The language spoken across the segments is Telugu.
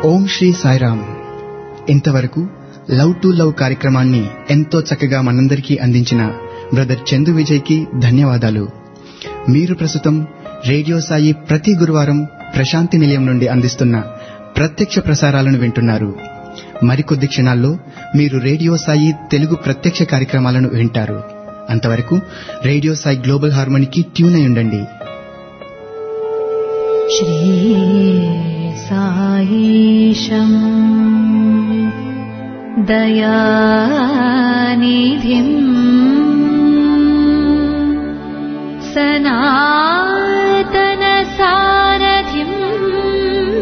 ఓం శ్రీ సాయిరామ్ ఇంతవరకు లవ్ టు లవ్ కార్యక్రమాన్ని ఎంతో చక్కగా మనందరికీ అందించిన బ్రదర్ చందు విజయ్కి ధన్యవాదాలు మీరు ప్రస్తుతం రేడియో సాయి ప్రతి గురువారం ప్రశాంతి నిలయం నుండి అందిస్తున్న ప్రత్యక్ష ప్రసారాలను వింటున్నారు మరికొద్ది క్షణాల్లో మీరు రేడియో సాయి తెలుగు ప్రత్యక్ష కార్యక్రమాలను వింటారు అంతవరకు రేడియో సాయి గ్లోబల్ హార్మోనికి ట్యూన్ అయి ఉండండి श्रीसायीशम् दयानिधिम् सनातनसारथिम्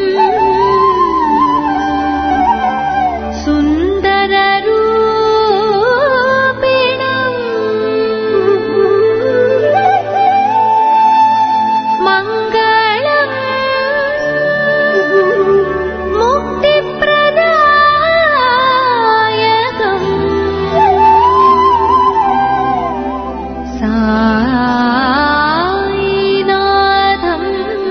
सुन्दररूपिणम् मङ्गलम् मुक्तिप्रदायकम् सायिनाथम्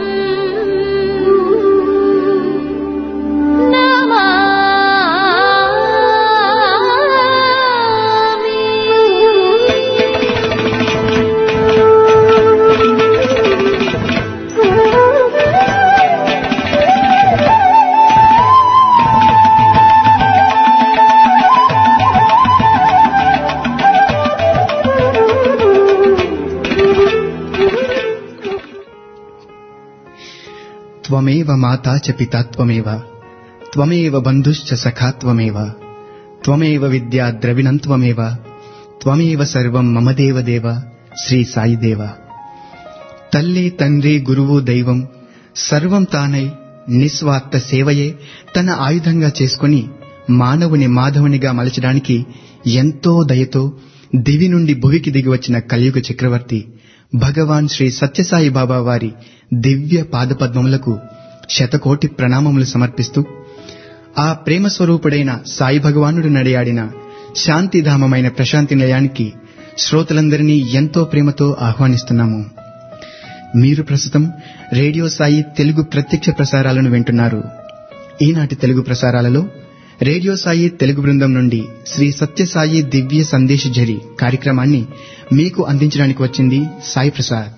త్వమేవ మాతా చ పితా త్వమేవ త్వమేవ బంధుశ్చ సఖా త్వమేవ త్వమేవ విద్యా ద్రవిణం త్వమేవ త్వమేవ సర్వం మమ దేవ దేవ శ్రీ సాయి దేవ తల్లి తండ్రి గురువు దైవం సర్వం తానై నిస్వార్థ సేవయే తన ఆయుధంగా చేసుకుని మానవుని మాధవునిగా మలచడానికి ఎంతో దయతో దివి నుండి భువికి దిగి వచ్చిన కలియుగ చక్రవర్తి భగవాన్ శ్రీ సత్యసాయి బాబా వారి దివ్య పాదపద్మములకు శతకోటి ప్రణామములు సమర్పిస్తూ ఆ ప్రేమ స్వరూపుడైన సాయి భగవానుడు నడియాడిన శాంతిధామమైన ప్రశాంతి నిలయానికి శ్రోతలందరినీ ఎంతో ప్రేమతో ఆహ్వానిస్తున్నాము మీరు ప్రస్తుతం రేడియో సాయి తెలుగు ప్రత్యక్ష ప్రసారాలను వింటున్నారు ఈనాటి తెలుగు ప్రసారాలలో రేడియో సాయి తెలుగు బృందం నుండి శ్రీ సత్యసాయి దివ్య సందేశ్ జరి కార్యక్రమాన్ని మీకు అందించడానికి వచ్చింది సాయి ప్రసాద్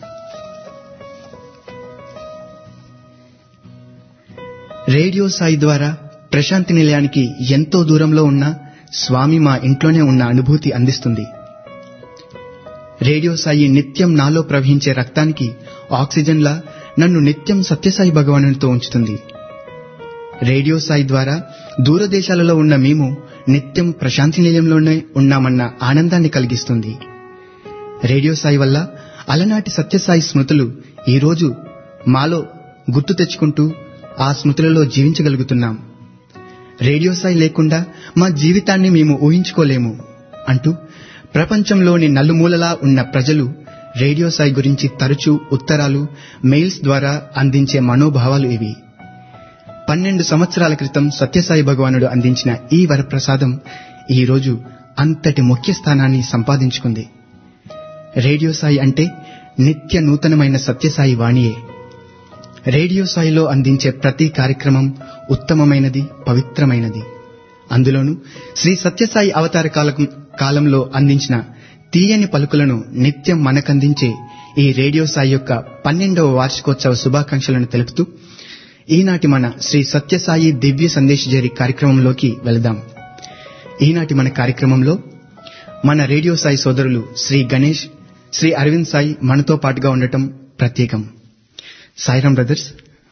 రేడియో సాయి ద్వారా ప్రశాంతి నిలయానికి ఎంతో దూరంలో ఉన్న స్వామి మా ఇంట్లోనే ఉన్న అనుభూతి అందిస్తుంది రేడియో సాయి నిత్యం నాలో ప్రవహించే రక్తానికి ఆక్సిజన్లా నన్ను నిత్యం సత్యసాయి భగవానునితో ఉంచుతుంది రేడియో సాయి ద్వారా దూరదేశాలలో ఉన్న మేము నిత్యం ప్రశాంతి నిలయంలోనే ఉన్నామన్న ఆనందాన్ని కలిగిస్తుంది రేడియో సాయి వల్ల అలనాటి సత్యసాయి స్మృతులు ఈరోజు మాలో గుర్తు తెచ్చుకుంటూ ఆ స్మృతులలో జీవించగలుగుతున్నాం రేడియో సాయి లేకుండా మా జీవితాన్ని మేము ఊహించుకోలేము అంటూ ప్రపంచంలోని నలుమూలలా ఉన్న ప్రజలు రేడియో సాయి గురించి తరచూ ఉత్తరాలు మెయిల్స్ ద్వారా అందించే మనోభావాలు ఇవి పన్నెండు సంవత్సరాల క్రితం సత్యసాయి భగవానుడు అందించిన ఈ వరప్రసాదం ఈ రోజు అంతటి ముఖ్య స్థానాన్ని సంపాదించుకుంది రేడియో సాయి అంటే నిత్య నూతనమైన సత్యసాయి వాణియే రేడియో సాయిలో అందించే ప్రతి కార్యక్రమం ఉత్తమమైనది పవిత్రమైనది అందులోనూ శ్రీ సత్యసాయి అవతార కాలం కాలంలో అందించిన తీయని పలుకులను నిత్యం మనకందించే ఈ రేడియో సాయి యొక్క పన్నెండవ వార్షికోత్సవ శుభాకాంక్షలను తెలుపుతూ ఈనాటి మన శ్రీ సత్యసాయి దివ్య సందేశ జరి కార్యక్రమంలోకి వెళదాం ఈనాటి మన కార్యక్రమంలో మన రేడియో సాయి సోదరులు శ్రీ గణేష్ శ్రీ అరవింద్ సాయి మనతో పాటుగా ఉండటం ప్రత్యేకం సాయిరాం బ్రదర్స్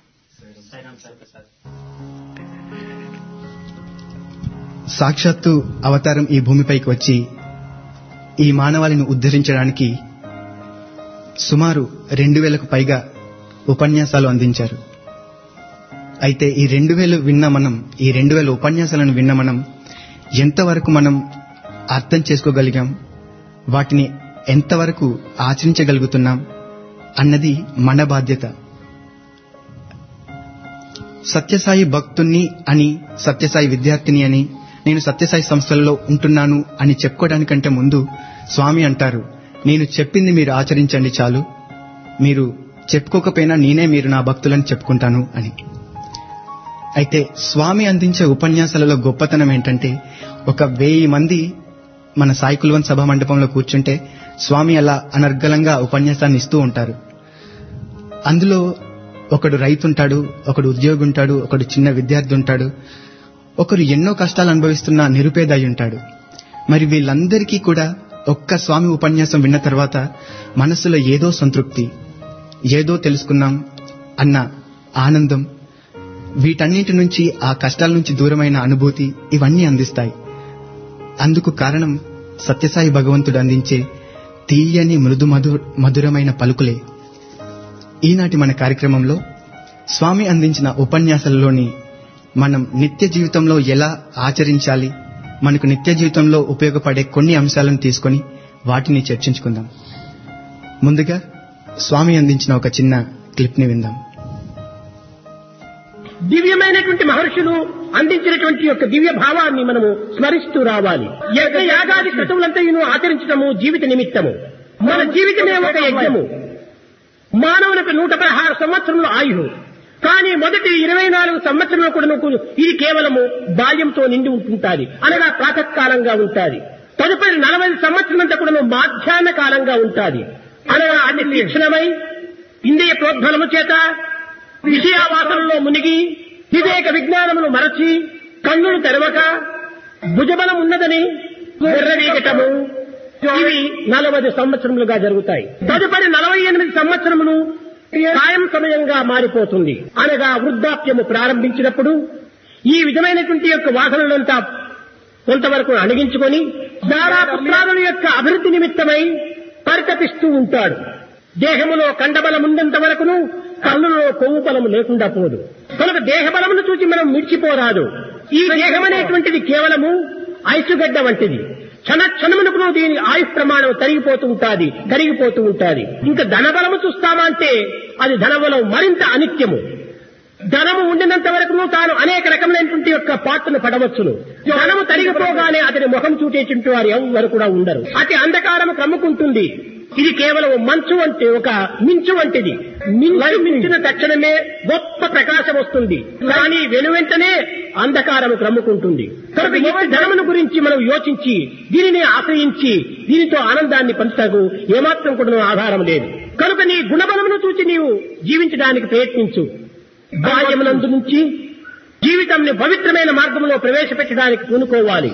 సాక్షాత్తు అవతారం ఈ భూమిపైకి వచ్చి ఈ మానవాళిని ఉద్ధరించడానికి సుమారు రెండు వేలకు పైగా ఉపన్యాసాలు అందించారు అయితే ఈ రెండు వేలు విన్న మనం ఈ రెండు వేల ఉపన్యాసాలను విన్న మనం ఎంతవరకు మనం అర్థం చేసుకోగలిగాం వాటిని ఎంతవరకు ఆచరించగలుగుతున్నాం అన్నది మన బాధ్యత సత్యసాయి భక్తుణ్ణి అని సత్యసాయి విద్యార్థిని అని నేను సత్యసాయి సంస్థలలో ఉంటున్నాను అని చెప్పుకోవడానికంటే ముందు స్వామి అంటారు నేను చెప్పింది మీరు ఆచరించండి చాలు మీరు చెప్పుకోకపోయినా నేనే మీరు నా భక్తులని చెప్పుకుంటాను అని అయితే స్వామి అందించే ఉపన్యాసాలలో గొప్పతనం ఏంటంటే ఒక వెయ్యి మంది మన సాయి కుల్వన్ సభా మండపంలో కూర్చుంటే స్వామి అలా అనర్గళంగా ఉపన్యాసాన్ని ఇస్తూ ఉంటారు అందులో ఒకడు రైతు ఉంటాడు ఒకడు ఉద్యోగి ఉంటాడు ఒకడు చిన్న విద్యార్థి ఉంటాడు ఒకరు ఎన్నో కష్టాలు అనుభవిస్తున్న నిరుపేద అయి ఉంటాడు మరి వీళ్ళందరికీ కూడా ఒక్క స్వామి ఉపన్యాసం విన్న తర్వాత మనసులో ఏదో సంతృప్తి ఏదో తెలుసుకున్నాం అన్న ఆనందం వీటన్నిటి నుంచి ఆ కష్టాల నుంచి దూరమైన అనుభూతి ఇవన్నీ అందిస్తాయి అందుకు కారణం సత్యసాయి భగవంతుడు అందించే తీయని మృదు మధు మధురమైన పలుకులే ఈనాటి మన కార్యక్రమంలో స్వామి అందించిన ఉపన్యాసాలలోని మనం నిత్య జీవితంలో ఎలా ఆచరించాలి మనకు నిత్య జీవితంలో ఉపయోగపడే కొన్ని అంశాలను తీసుకొని వాటిని చర్చించుకుందాం ముందుగా స్వామి అందించిన ఒక చిన్న క్లిప్ ని విందాం దివ్యమైనటువంటి మహర్షులు అందించినటువంటి యొక్క దివ్య భావాన్ని మనము స్మరిస్తూ రావాలి యజ్ఞ యాగాది క్రతువులంతయును ఆచరించడము జీవిత నిమిత్తము మన జీవితమే ఒక యజ్ఞము మానవులకు నూట పదహారు సంవత్సరముల ఆయువు కానీ మొదటి ఇరవై నాలుగు సంవత్సరంలో కూడా ఇది కేవలము బాల్యంతో నిండి ఉంటుంటాది అనగా ప్రాతకాలంగా ఉంటాది తదుపరి నలభై సంవత్సరాలంతా కూడా మాధ్యాహ్న కాలంగా ఉంటాది అనగా అతి తీక్షణమై ఇంద్రియ ప్రోద్బలము చేత విషయావాసనలో మునిగి వివేక విజ్ఞానమును మరచి కన్నులు తెరవక భుజబలం ఉన్నదని ఎర్రవీగటము ఇవి నలభై సంవత్సరములుగా జరుగుతాయి తదుపరి నలభై ఎనిమిది సంవత్సరములు సాయం సమయంగా మారిపోతుంది అనగా వృద్ధాప్యము ప్రారంభించినప్పుడు ఈ విధమైనటువంటి యొక్క వాసనలంతా కొంతవరకు అణిగించుకొని దారా పుత్రాదుల యొక్క అభివృద్ధి నిమిత్తమై పరితపిస్తూ ఉంటాడు దేహములో కండబలం ఉన్నంత వరకును కన్నులో కొవ్వు బలము లేకుండా పోదు కనుక దేహ బలమును చూసి మనం మిడిచిపోరాదు ఈ దేహం అనేటువంటిది కేవలము ఐసుగడ్డ వంటిది క్షణ క్షణమునకు దీని ఆయుష్ ప్రమాణం తరిగిపోతూ ఉంటాది కరిగిపోతూ ఉంటాది ఇంకా ధనబలము చూస్తామా అంటే అది ధనబలం మరింత అనిత్యము ధనము ఉండినంత వరకు తాను అనేక రకములైనటువంటి యొక్క పాత్రను పడవచ్చును ధనము తరిగిపోగానే అతని ముఖం చూటేటువంటి వారు ఎవరు కూడా ఉండరు అతి అంధకారము కమ్ముకుంటుంది ఇది కేవలం మంచు అంటే ఒక మించు వంటిది మించు మించిన తక్షణమే గొప్ప ప్రకాశం వస్తుంది కానీ వెను వెంటనే అంధకారము క్రమ్ముకుంటుంది కనుక ఈ ధనమును గురించి మనం యోచించి దీనిని ఆశ్రయించి దీనితో ఆనందాన్ని పంచుటకు ఏమాత్రం కూడా ఆధారం లేదు కనుక నీ గుణబలమును చూసి నీవు జీవించడానికి ప్రయత్నించు బాల్యమునందు నుంచి జీవితంని పవిత్రమైన మార్గంలో ప్రవేశపెట్టడానికి పూనుకోవాలి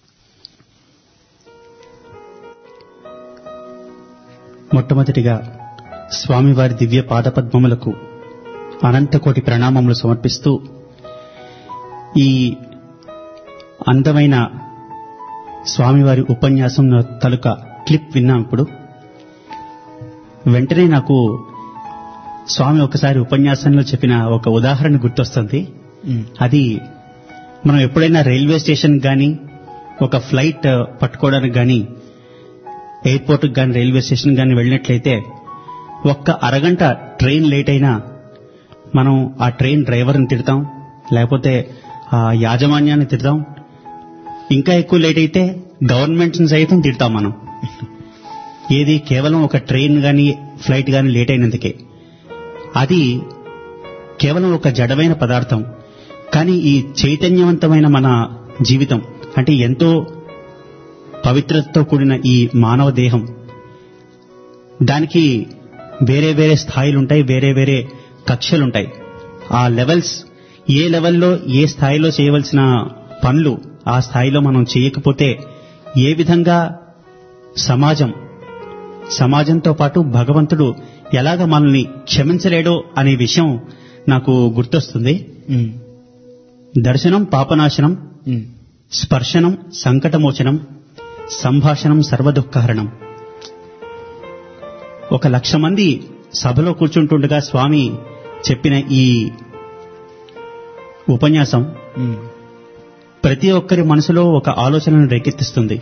మొట్టమొదటిగా స్వామివారి దివ్య పాదపద్మములకు అనంతకోటి ప్రణామములు సమర్పిస్తూ ఈ అందమైన స్వామివారి ఉపన్యాసం తలుక క్లిప్ విన్నాం ఇప్పుడు వెంటనే నాకు స్వామి ఒకసారి ఉపన్యాసంలో చెప్పిన ఒక ఉదాహరణ గుర్తొస్తుంది అది మనం ఎప్పుడైనా రైల్వే స్టేషన్ కానీ ఒక ఫ్లైట్ పట్టుకోవడానికి కానీ ఎయిర్పోర్ట్ కానీ రైల్వే స్టేషన్ కానీ వెళ్ళినట్లయితే ఒక్క అరగంట ట్రైన్ లేట్ అయినా మనం ఆ ట్రైన్ డ్రైవర్ని తిడతాం లేకపోతే ఆ యాజమాన్యాన్ని తిడతాం ఇంకా ఎక్కువ లేట్ అయితే గవర్నమెంట్ని సైతం తిడతాం మనం ఏది కేవలం ఒక ట్రైన్ కానీ ఫ్లైట్ కానీ లేట్ అయినందుకే అది కేవలం ఒక జడమైన పదార్థం కానీ ఈ చైతన్యవంతమైన మన జీవితం అంటే ఎంతో పవిత్రతతో కూడిన ఈ మానవ దేహం దానికి వేరే వేరే స్థాయిలుంటాయి వేరే వేరే కక్షలుంటాయి ఆ లెవెల్స్ ఏ లెవెల్లో ఏ స్థాయిలో చేయవలసిన పనులు ఆ స్థాయిలో మనం చేయకపోతే ఏ విధంగా సమాజం సమాజంతో పాటు భగవంతుడు ఎలాగ మనల్ని క్షమించలేడో అనే విషయం నాకు గుర్తొస్తుంది దర్శనం పాపనాశనం స్పర్శనం సంకటమోచనం సంభాషణం సర్వదుఃఖహరణం ఒక లక్ష మంది సభలో కూర్చుంటుండగా స్వామి చెప్పిన ఈ ఉపన్యాసం ప్రతి ఒక్కరి మనసులో ఒక ఆలోచనను రేకెత్తిస్తుంది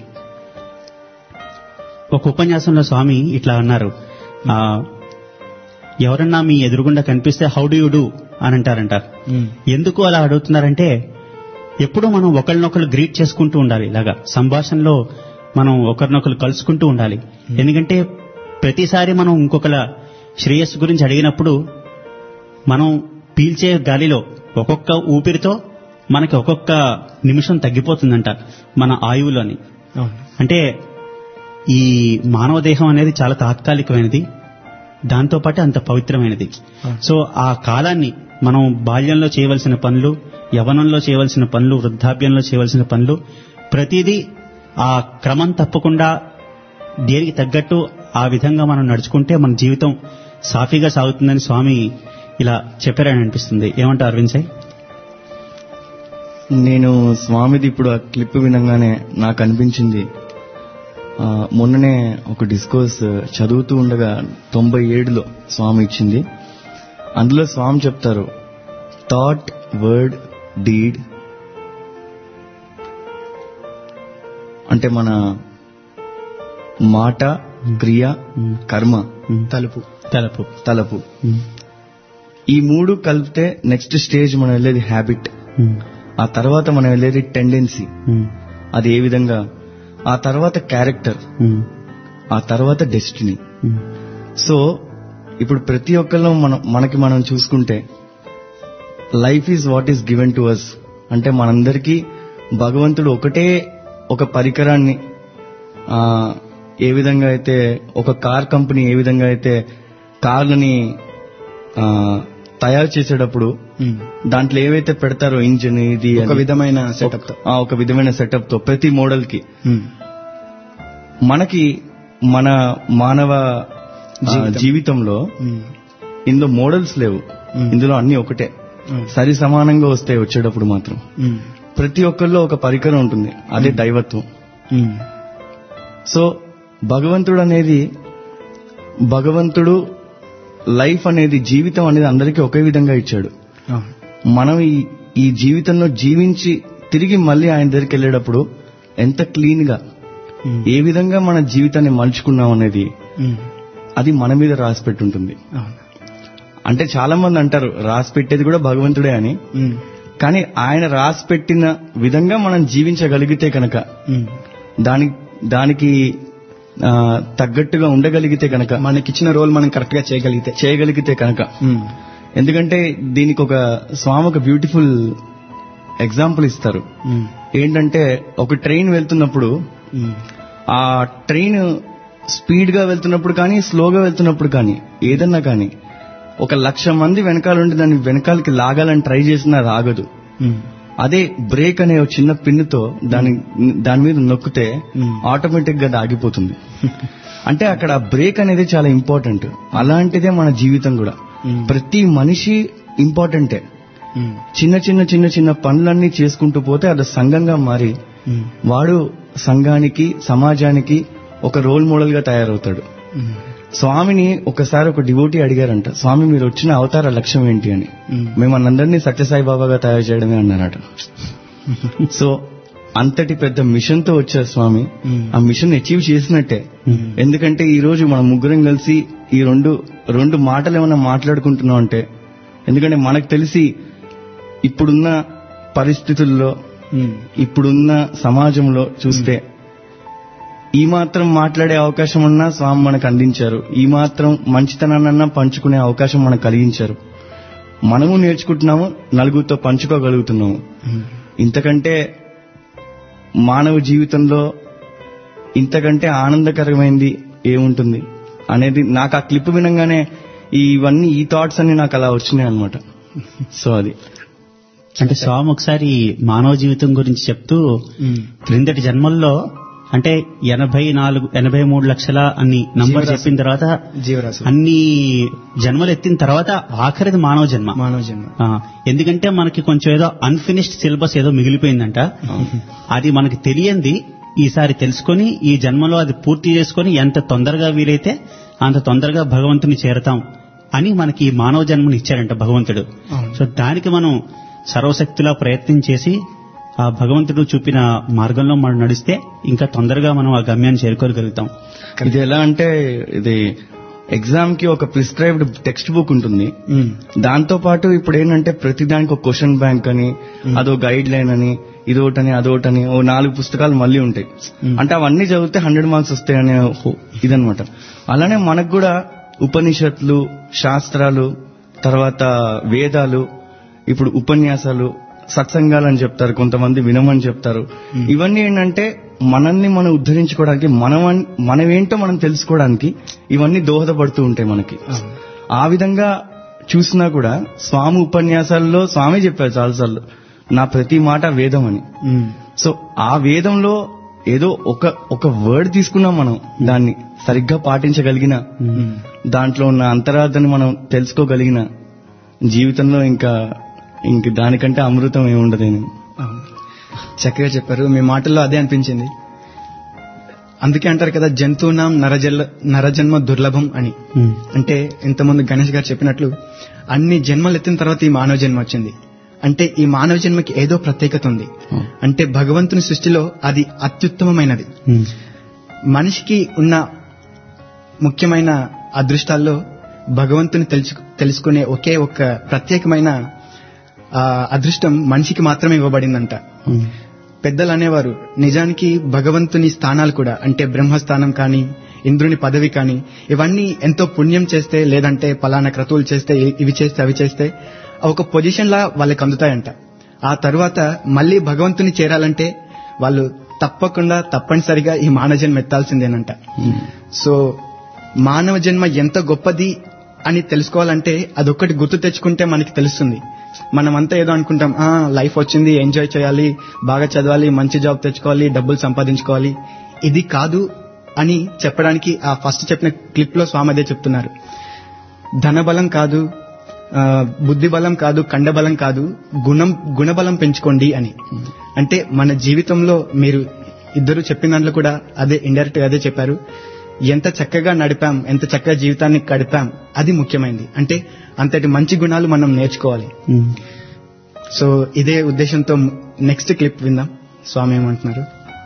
ఒక ఉపన్యాసంలో స్వామి ఇట్లా అన్నారు ఆ, ఎవరన్నా మీ ఎదురుగుండా కనిపిస్తే హౌ డు యూ డూ అని అంటారంట ఎందుకు అలా అడుగుతున్నారంటే ఎప్పుడూ మనం ఒకరినొకరు గ్రీట్ చేసుకుంటూ ఉండాలి ఇలాగా సంభాషణలో మనం ఒకరినొకరు కలుసుకుంటూ ఉండాలి ఎందుకంటే ప్రతిసారి మనం ఇంకొకల శ్రేయస్సు గురించి అడిగినప్పుడు మనం పీల్చే గాలిలో ఒక్కొక్క ఊపిరితో మనకి ఒక్కొక్క నిమిషం తగ్గిపోతుందంట మన ఆయువులోని అవును అంటే ఈ మానవ దేహం అనేది చాలా తాత్కాలికమైనది దాంతో పాటు అంత పవిత్రమైనది సో ఆ కాలాన్ని మనం బాల్యంలో చేయవలసిన పనులు యవనంలో చేయవలసిన పనులు వృద్ధాప్యంలో చేయవలసిన పనులు ప్రతిదీ ఆ క్రమం తప్పకుండా దేనికి తగ్గట్టు ఆ విధంగా మనం నడుచుకుంటే మన జీవితం సాఫీగా సాగుతుందని స్వామి ఇలా చెప్పారని అనిపిస్తుంది ఏమంటారు అరవింద్ సాయి నేను స్వామిది ఇప్పుడు ఆ క్లిప్ వినంగానే నాకు అనిపించింది ఆ, మొన్ననే ఒక డిస్కోర్స్ చదువుతూ ఉండగా తొంభై ఏడులో స్వామి ఇచ్చింది అందులో స్వామి చెప్తారు థాట్ వర్డ్ డీడ్ అంటే మన మాట క్రియ కర్మ తలుపు తలపు తలపు ఈ మూడు కలిపితే నెక్స్ట్ స్టేజ్ మనం వెళ్ళేది హ్యాబిట్ ఆ తర్వాత మనం వెళ్ళేది టెండెన్సీ అది ఏ విధంగా ఆ తర్వాత క్యారెక్టర్ ఆ తర్వాత డెస్టినీ సో ఇప్పుడు ప్రతి ఒక్కళ్ళం మనం మనకి మనం చూసుకుంటే life is what is given to us అంటే మనందరికీ భగవంతుడు ఒకటే ఒక పరికరాన్ని ఆ, ఏ విధంగా అయితే ఒక కార్ కంపెనీ ఏ విధంగా అయితే కార్లని ఆ, తయారు చేసేటప్పుడు దాంట్లో ఏవైతే పెడతారో ఇంజిన్ ఇది ఒక అని, విధమైన సెటప్ తో ఆ, ఒక విధమైన సెటప్ తో ప్రతి మోడల్ కి మనకి మన మానవ ఆ, జీవితం. జీవితంలో ఇందులో మోడల్స్ లేవు మ్మ్. ఇందులో అన్ని ఒకటే సరి సమానంగా వస్తాయి వచ్చేటప్పుడు మాత్రం ప్రతి ఒక్కరిలో ఒక పరికరం ఉంటుంది అదే దైవత్వం సో భగవంతుడు అనేది భగవంతుడు లైఫ్ అనేది జీవితం అనేది అందరికీ ఒకే విధంగా ఇచ్చాడు మనం ఈ ఈ జీవితంలో జీవించి తిరిగి మళ్ళీ ఆయన దగ్గరికి వెళ్ళేటప్పుడు ఎంత క్లీన్ గా ఏ విధంగా మన జీవితాన్ని మలుచుకున్నాం అనేది అది మన మీద రాసి పెట్టుంటుంది అంటే చాలా మంది అంటారు రాసి పెట్టేది కూడా భగవంతుడే అని కానీ ఆయన రాసి పెట్టిన విధంగా మనం జీవించగలిగితే కనుక దాని దానికి ఆ, తగ్గట్టుగా ఉండగలిగితే కనుక మనకిచ్చిన రోల్ మనం కరెక్ట్ గా చేయగలిగితే చేయగలిగితే కనుక ఎందుకంటే దీనికి ఒక స్వామి ఒక బ్యూటిఫుల్ ఎగ్జాంపుల్ ఇస్తారు ఏంటంటే ఒక ట్రైన్ వెళ్తున్నప్పుడు ఆ ట్రైన్ స్పీడ్ గా వెళ్తున్నప్పుడు కానీ స్లోగా వెళ్తున్నప్పుడు కానీ ఏదన్నా కానీ ఒక లక్ష మంది వెనకాల ఉండి దాన్ని వెనకాలకి లాగాలని ట్రై చేసినా అది ఆగదు అదే బ్రేక్ అనే ఒక చిన్న పిన్నుతో దాని దాని మీద నొక్కితే ఆటోమేటిక్ గా అది ఆగిపోతుంది అంటే అక్కడ బ్రేక్ అనేది చాలా ఇంపార్టెంట్ అలాంటిదే మన జీవితం కూడా ప్రతి మనిషి ఇంపార్టెంటే చిన్న చిన్న చిన్న చిన్న పనులన్నీ చేసుకుంటూ పోతే అది సంఘంగా మారి వాడు సంఘానికి సమాజానికి ఒక రోల్ మోడల్ గా తయారవుతాడు స్వామిని ఒకసారి ఒక డివోటీ అడిగారంట స్వామి మీరు వచ్చిన అవతార లక్ష్యం ఏంటి అని మేము మనందరినీ సత్యసాయి బాబాగా తయారు చేయడమే అన్నారట సో అంతటి పెద్ద మిషన్ తో వచ్చారు స్వామి ఆ మిషన్ అచీవ్ చేసినట్టే ఎందుకంటే ఈ రోజు మనం ముగ్గురం కలిసి ఈ రెండు రెండు మాటలు ఏమైనా మాట్లాడుకుంటున్నాం అంటే ఎందుకంటే మనకు తెలిసి ఇప్పుడున్న పరిస్థితుల్లో ఇప్పుడున్న సమాజంలో చూస్తే ఈ మాత్రం మాట్లాడే అవకాశం అన్నా స్వామి మనకు అందించారు ఈ మాత్రం మంచితనాన్నన్నా పంచుకునే అవకాశం మనకు కలిగించారు మనము నేర్చుకుంటున్నాము నలుగురితో పంచుకోగలుగుతున్నాము ఇంతకంటే మానవ జీవితంలో ఇంతకంటే ఆనందకరమైంది ఏముంటుంది అనేది నాకు ఆ క్లిప్ వినంగానే ఇవన్నీ ఈ థాట్స్ అన్ని నాకు అలా వచ్చినాయి అనమాట సో అది అంటే స్వామి ఒకసారి మానవ జీవితం గురించి చెప్తూ క్రిందటి జన్మల్లో అంటే ఎనభై నాలుగు ఎనభై మూడు లక్షల అన్ని నంబర్ జీవరాశి. చెప్పిన తర్వాత జీవరాశి అన్ని జన్మలు ఎత్తిన తర్వాత ఆఖరిది మానవ జన్మ మానవ జన్మ ఆ, ఎందుకంటే మనకి కొంచెం ఏదో అన్ఫినిష్డ్ సిలబస్ ఏదో మిగిలిపోయిందంట అది మనకి తెలియంది ఈసారి తెలుసుకొని ఈ జన్మలో అది పూర్తి చేసుకొని ఎంత తొందరగా వీలైతే అంత తొందరగా భగవంతుని చేరతాం అని మనకి ఈ మానవ జన్మని ఇచ్చాడంట భగవంతుడు అవును. సో దానికి మనం సర్వశక్తిలా ప్రయత్నం చేసి ఆ భగవంతుడు చూపిన మార్గంలో మనం నడిస్తే ఇంకా తొందరగా మనం ఆ గమ్యాన్ని చేరుకోగలుగుతాం ఇది ఎలా అంటే ఇది ఎగ్జామ్ కి ఒక ప్రిస్క్రైబ్డ్ టెక్స్ట్ బుక్ ఉంటుంది దాంతో పాటు ఇప్పుడు ఏంటంటే ప్రతి దానికి ఒక క్వశ్చన్ బ్యాంక్ అని అదో గైడ్ లైన్ అని ఇదోటని అదోటని ఓ నాలుగు పుస్తకాలు మళ్ళీ ఉంటాయి అంటే అవన్నీ చదివితే హండ్రెడ్ మార్క్స్ వస్తాయనే హో- ఇదన్నమాట అలానే మనకు కూడా ఉపనిషత్తులు శాస్త్రాలు తర్వాత వేదాలు ఇప్పుడు ఉపన్యాసాలు సత్సంగాలు అని చెప్తారు కొంతమంది వినమని చెప్తారు ఇవన్నీ ఏంటంటే మనల్ని మనం ఉద్ధరించుకోవడానికి మనం మనమేంటో మనం తెలుసుకోవడానికి ఇవన్నీ దోహదపడుతూ ఉంటాయి మనకి ఆ విధంగా చూసినా కూడా స్వామి ఉపన్యాసాల్లో స్వామి చెప్పారు చాలాసార్లు నా ప్రతి మాట వేదం అని ఉమ్, సో ఆ వేదంలో ఏదో ఒక ఒక వర్డ్ తీసుకున్నాం మనం దాన్ని సరిగ్గా పాటించగలిగిన ఉమ్. దాంట్లో ఉన్న అంతరార్థాన్ని మనం తెలుసుకోగలిగిన జీవితంలో ఇంకా ఇంక దానికంటే అమృతం ఏముండదేను అవును. చక్కగా చెప్పారు మీ మాటల్లో అదే అనిపించింది అందుకే అంటారు కదా జంతువునాం నరజల్ల నరజన్మ దుర్లభం అని ఉమ్, అంటే ఇంతకుముందు గణేష్ గారు చెప్పినట్లు అన్ని జన్మలు ఎత్తిన తర్వాత ఈ మానవ జన్మ వచ్చింది అంటే ఈ మానవ జన్మకి ఏదో ప్రత్యేకత ఉంది అంటే భగవంతుని సృష్టిలో అది అత్యుత్తమమైనది ఉమ్, మనిషికి ఉన్న ముఖ్యమైన అదృష్టాల్లో భగవంతుని తెలుసు తెలుసుకునే ఒకే ఒక్క ప్రత్యేకమైన ఆ, అదృష్టం మనిషికి మాత్రమే ఇవ్వబడిందంట ఉమ్, పెద్దలు అనేవారు నిజానికి భగవంతుని స్థానాలు కూడా అంటే బ్రహ్మస్థానం కానీ ఇంద్రుని పదవి కానీ ఇవన్నీ ఎంతో పుణ్యం చేస్తే లేదంటే పలానా క్రతువులు చేస్తే ఇ- ఇవి చేస్తే అవి చేస్తే ఒక పొజిషన్ లా వాళ్ళకి అందుతాయంట ఆ తరువాత మళ్ళీ భగవంతుని చేరాలంటే వాళ్ళు తప్పకుండా తప్పనిసరిగా ఈ మానవ జన్మ ఎత్తాల్సిందేనంట సో మానవ జన్మ ఎంత గొప్పది అని తెలుసుకోవాలంటే అదొక్కటి గుర్తు తెచ్చుకుంటే మనకి తెలుస్తుంది మనమంతా ఏదో అనుకుంటాం ఆ లైఫ్ వచ్చింది ఎంజాయ్ చేయాలి బాగా చదవాలి మంచి జాబ్ తెచ్చుకోవాలి డబ్బులు సంపాదించుకోవాలి ఇది కాదు అని చెప్పడానికి ఆ ఫస్ట్ చెప్పిన క్లిప్ లో స్వామి అదే చెప్తున్నారు ధనబలం కాదు ఆ, బుద్ధి బలం కాదు కండబలం కాదు గుణం గుణబలం పెంచుకోండి అని అంటే మన జీవితంలో మీరు ఇద్దరు చెప్పిన దాంట్లో కూడా అదే ఇండైరెక్ట్ గా అదే చెప్పారు ఎంత చక్కగా నడిపాం ఎంత చక్కగా జీవితాన్ని గడిపాం అది ముఖ్యమైనది అంటే అంతటి మంచి గుణాలు మనం నేర్చుకోవాలి ఉమ్. సో ఇదే ఉద్దేశంతో నెక్స్ట్ క్లిప్ విందాం స్వామి ఏమంటున్నారు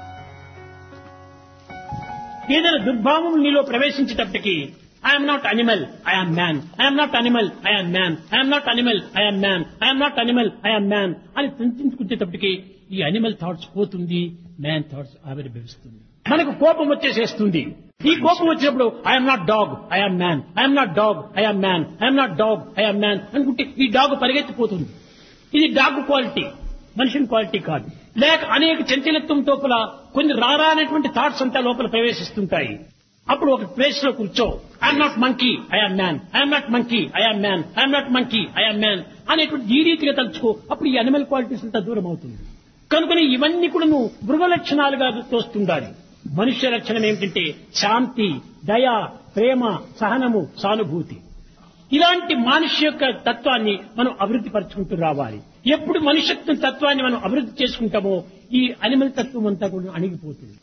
ఏదైనా దుర్భావం నీలో ప్రవేశించేటప్పటికి I'm not animal I'm man I'm not animal I'm man I'm not animal I'm man I'm not animal I'm man అని చింతించుకునేటప్పటికి ఈ అనిమల్ థాట్స్ పోతుంది మ్యాన్ థాట్స్ ఆవిర్భవిస్తుంది మనకు కోపం వచ్చేసేస్తుంది ఈ కోపం వచ్చినప్పుడు I'm not dog I'm man I'm not dog I'm man I'm not dog I'm man అనుకుంటే ఈ డాగ్ పరిగెత్తిపోతుంది ఇది డాగ్ క్వాలిటీ మనిషిని క్వాలిటీ కాదు లేక అనేక చంచలత్వం లోపల కొన్ని రారానటువంటి థాట్స్ అంతా లోపల ప్రవేశిస్తుంటాయి అప్పుడు ఒక ప్లేస్ లో కూర్చో I'm not monkey I'm man I'm not monkey I'm man I'm not monkey I'm man అనేటువంటి ఈ రీతిగా తలుచుకో అప్పుడు ఈ అనిమల్ క్వాలిటీస్ అంతా దూరం అవుతుంది కనుకని ఇవన్నీ కూడా నువ్వు మృగ లక్షణాలుగా తోస్తుండాలి మనుష్య లక్షణం ఏమిటంటే శాంతి దయ ప్రేమ సహనము సానుభూతి ఇలాంటి మనిషి యొక్క తత్వాన్ని మనం అభివృద్ధి పరుచుకుంటూ రావాలి ఎప్పుడు మనుష్యత్వ తత్వాన్ని మనం అభివృద్ధి చేసుకుంటామో ఈ అనిమల్ తత్వం అంతా కూడా అణిగిపోతుంది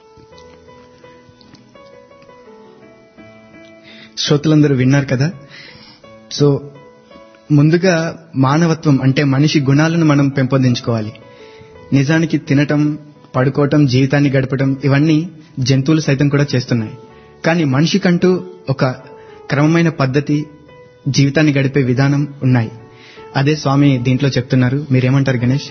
శ్రోతలందరూ విన్నారు కదా సో ముందుగా మానవత్వం అంటే మనిషి గుణాలను మనం పెంపొందించుకోవాలి నిజానికి తినటం పడుకోవటం జీవితాన్ని గడపటం ఇవన్నీ జంతువులు సైతం కూడా చేస్తున్నాయి కానీ మనిషికంటూ ఒక క్రమమైన పద్ధతి జీవితాన్ని గడిపే విధానం ఉన్నాయి అదే స్వామి దీంట్లో చెప్తున్నారు మీరేమంటారు గణేష్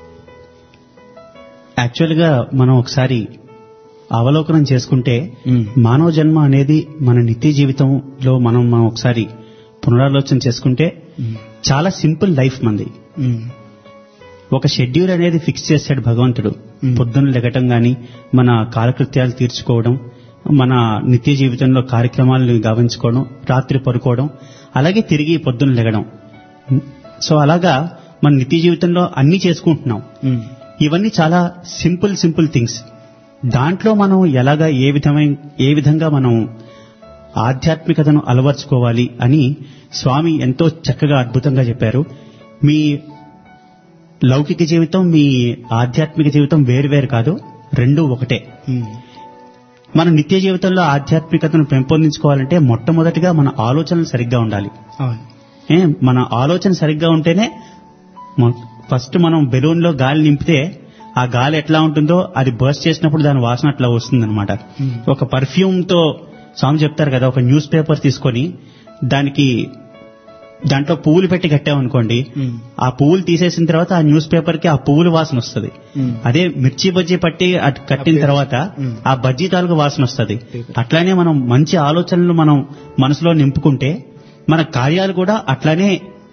యాక్చువల్ గా మనం ఒకసారి అవలోకనం చేసుకుంటే మ్మ్. మానవ జన్మ అనేది మన నిత్య జీవితంలో మనం మనం ఒకసారి పునరాలోచన చేసుకుంటే చాలా సింపుల్ లైఫ్ మంది మ్మ్. ఒక షెడ్యూల్ అనేది ఫిక్స్ చేశాడు భగవంతుడు మ్మ్. పొద్దున్న లెగటం గాని మన కాలకృత్యాలు తీర్చుకోవడం మన నిత్య జీవితంలో కార్యక్రమాలను గావించుకోవడం రాత్రి పడుకోవడం అలాగే తిరిగి పొద్దున్న లెగడం సో అలాగా మన నిత్య జీవితంలో అన్ని చేసుకుంటున్నాం మ్మ్. ఇవన్నీ చాలా సింపుల్ సింపుల్ థింగ్స్ దాంట్లో మనం ఎలాగా ఏ విధమైన ఏ విధంగా మనం ఆధ్యాత్మికతను అలవర్చుకోవాలి అని స్వామి ఎంతో చక్కగా అద్భుతంగా చెప్పారు మీ లౌకిక జీవితం మీ ఆధ్యాత్మిక జీవితం వేరు వేరు కాదు రెండు ఒకటే మ్మ్. మన నిత్య జీవితంలో ఆధ్యాత్మికతను పెంపొందించుకోవాలంటే మొట్టమొదటిగా మన ఆలోచనలు సరిగ్గా ఉండాలి అవును ఏ మన ఆలోచన సరిగ్గా ఉంటేనే మొ- ఫస్ట్ మనం బెలూన్ లో గాలి నింపితే ఆ గాలి ఎట్లా ఉంటుందో అది బర్స్ట్ చేసినప్పుడు దాని వాసన అట్లా వస్తుందన్నమాట ఒక పర్ఫ్యూమ్ తో స్వామి చెప్తారు కదా ఒక న్యూస్ పేపర్ తీసుకొని దానికి దాంట్లో పువ్వులు పెట్టి కట్టామనుకోండి మ్మ్. ఆ పువ్వులు తీసేసిన తర్వాత ఆ న్యూస్ పేపర్ కి ఆ పువ్వుల వాసన వస్తుంది మ్మ్. అదే మిర్చి బజ్జీ పట్టి అటు కట్టిన తర్వాత మ్మ్. ఆ బజ్జీ తాలూకు వాసన వస్తుంది అట్లానే మనం మంచి ఆలోచనలు మనం మనసులో నింపుకుంటే మన కార్యాలు కూడా అట్లానే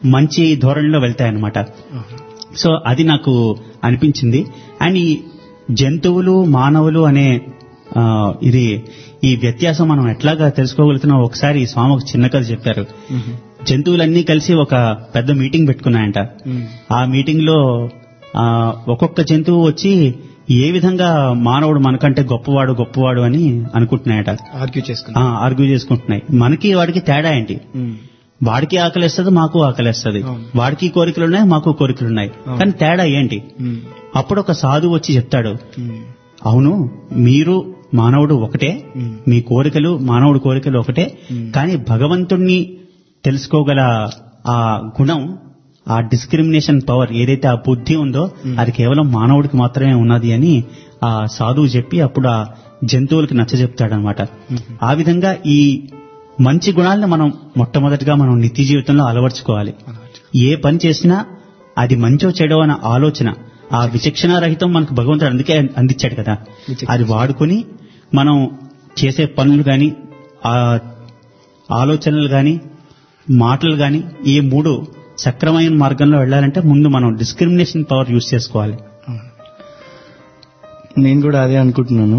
మంచి ధోరణిలో వెళ్తాయన్నమాట సో అది నాకు అనిపించింది అండ్ ఈ జంతువులు మానవులు అనే ఆ, ఇది ఈ వ్యత్యాసం మనం ఎట్లాగా తెలుసుకోగలుగుతున్నాం ఒకసారి ఈ స్వామి ఒక చిన్న కథ చెప్పారు జంతువులన్నీ కలిసి ఒక పెద్ద మీటింగ్ పెట్టుకున్నాయంట ఆ మీటింగ్ లో ఆ, ఒక్కొక్క జంతువు వచ్చి ఏ విధంగా మానవుడు మనకంటే గొప్పవాడు గొప్పవాడు అని అనుకుంటున్నాయట ఆర్గ్యూ చేసుకున్నా ఆర్గ్యూ చేసుకుంటున్నాయి మనకి వాడికి తేడా ఏంటి వాడికి ఆకలిస్తుంది మాకు ఆకలిస్తుంది అవును. వాడికి కోరికలు ఉన్నాయి మాకు కోరికలు ఉన్నాయి అవును. కానీ తేడా ఏంటి అప్పుడు ఒక సాధువు వచ్చి చెప్తాడు అవును మీరు మానవుడు ఒకటే మ్మ్. మీ కోరికలు మానవుడి కోరికలు ఒకటే మ్మ్. కానీ భగవంతుణ్ణి తెలుసుకోగల ఆ గుణం ఆ డిస్క్రిమినేషన్ పవర్ ఏదైతే ఆ బుద్ధి ఉందో అది కేవలం మానవుడికి మాత్రమే ఉన్నది అని ఆ సాధువు చెప్పి అప్పుడు ఆ జంతువులకి నచ్చ చెప్తాడనమాట ఆ విధంగా ఈ మంచి గుణాలను మనం మొట్టమొదటిగా మనం నిత్య జీవితంలో అలవర్చుకోవాలి ఏ పని చేసినా అది మంచో చెడో అన్న ఆలోచన ఆ విచక్షణ రహితం మనకు భగవంతుడు అందుకే అందించాడు కదా విచక్షణ. అది వాడుకొని మనం చేసే పనులు గాని ఆ ఆలోచనలు గాని మాటలు గాని ఈ మూడు సక్రమైన మార్గంలో వెళ్ళాలంటే ముందు మనం డిస్క్రిమినేషన్ పవర్ యూస్ చేసుకోవాలి నేను కూడా అదే అనుకుంటున్నాను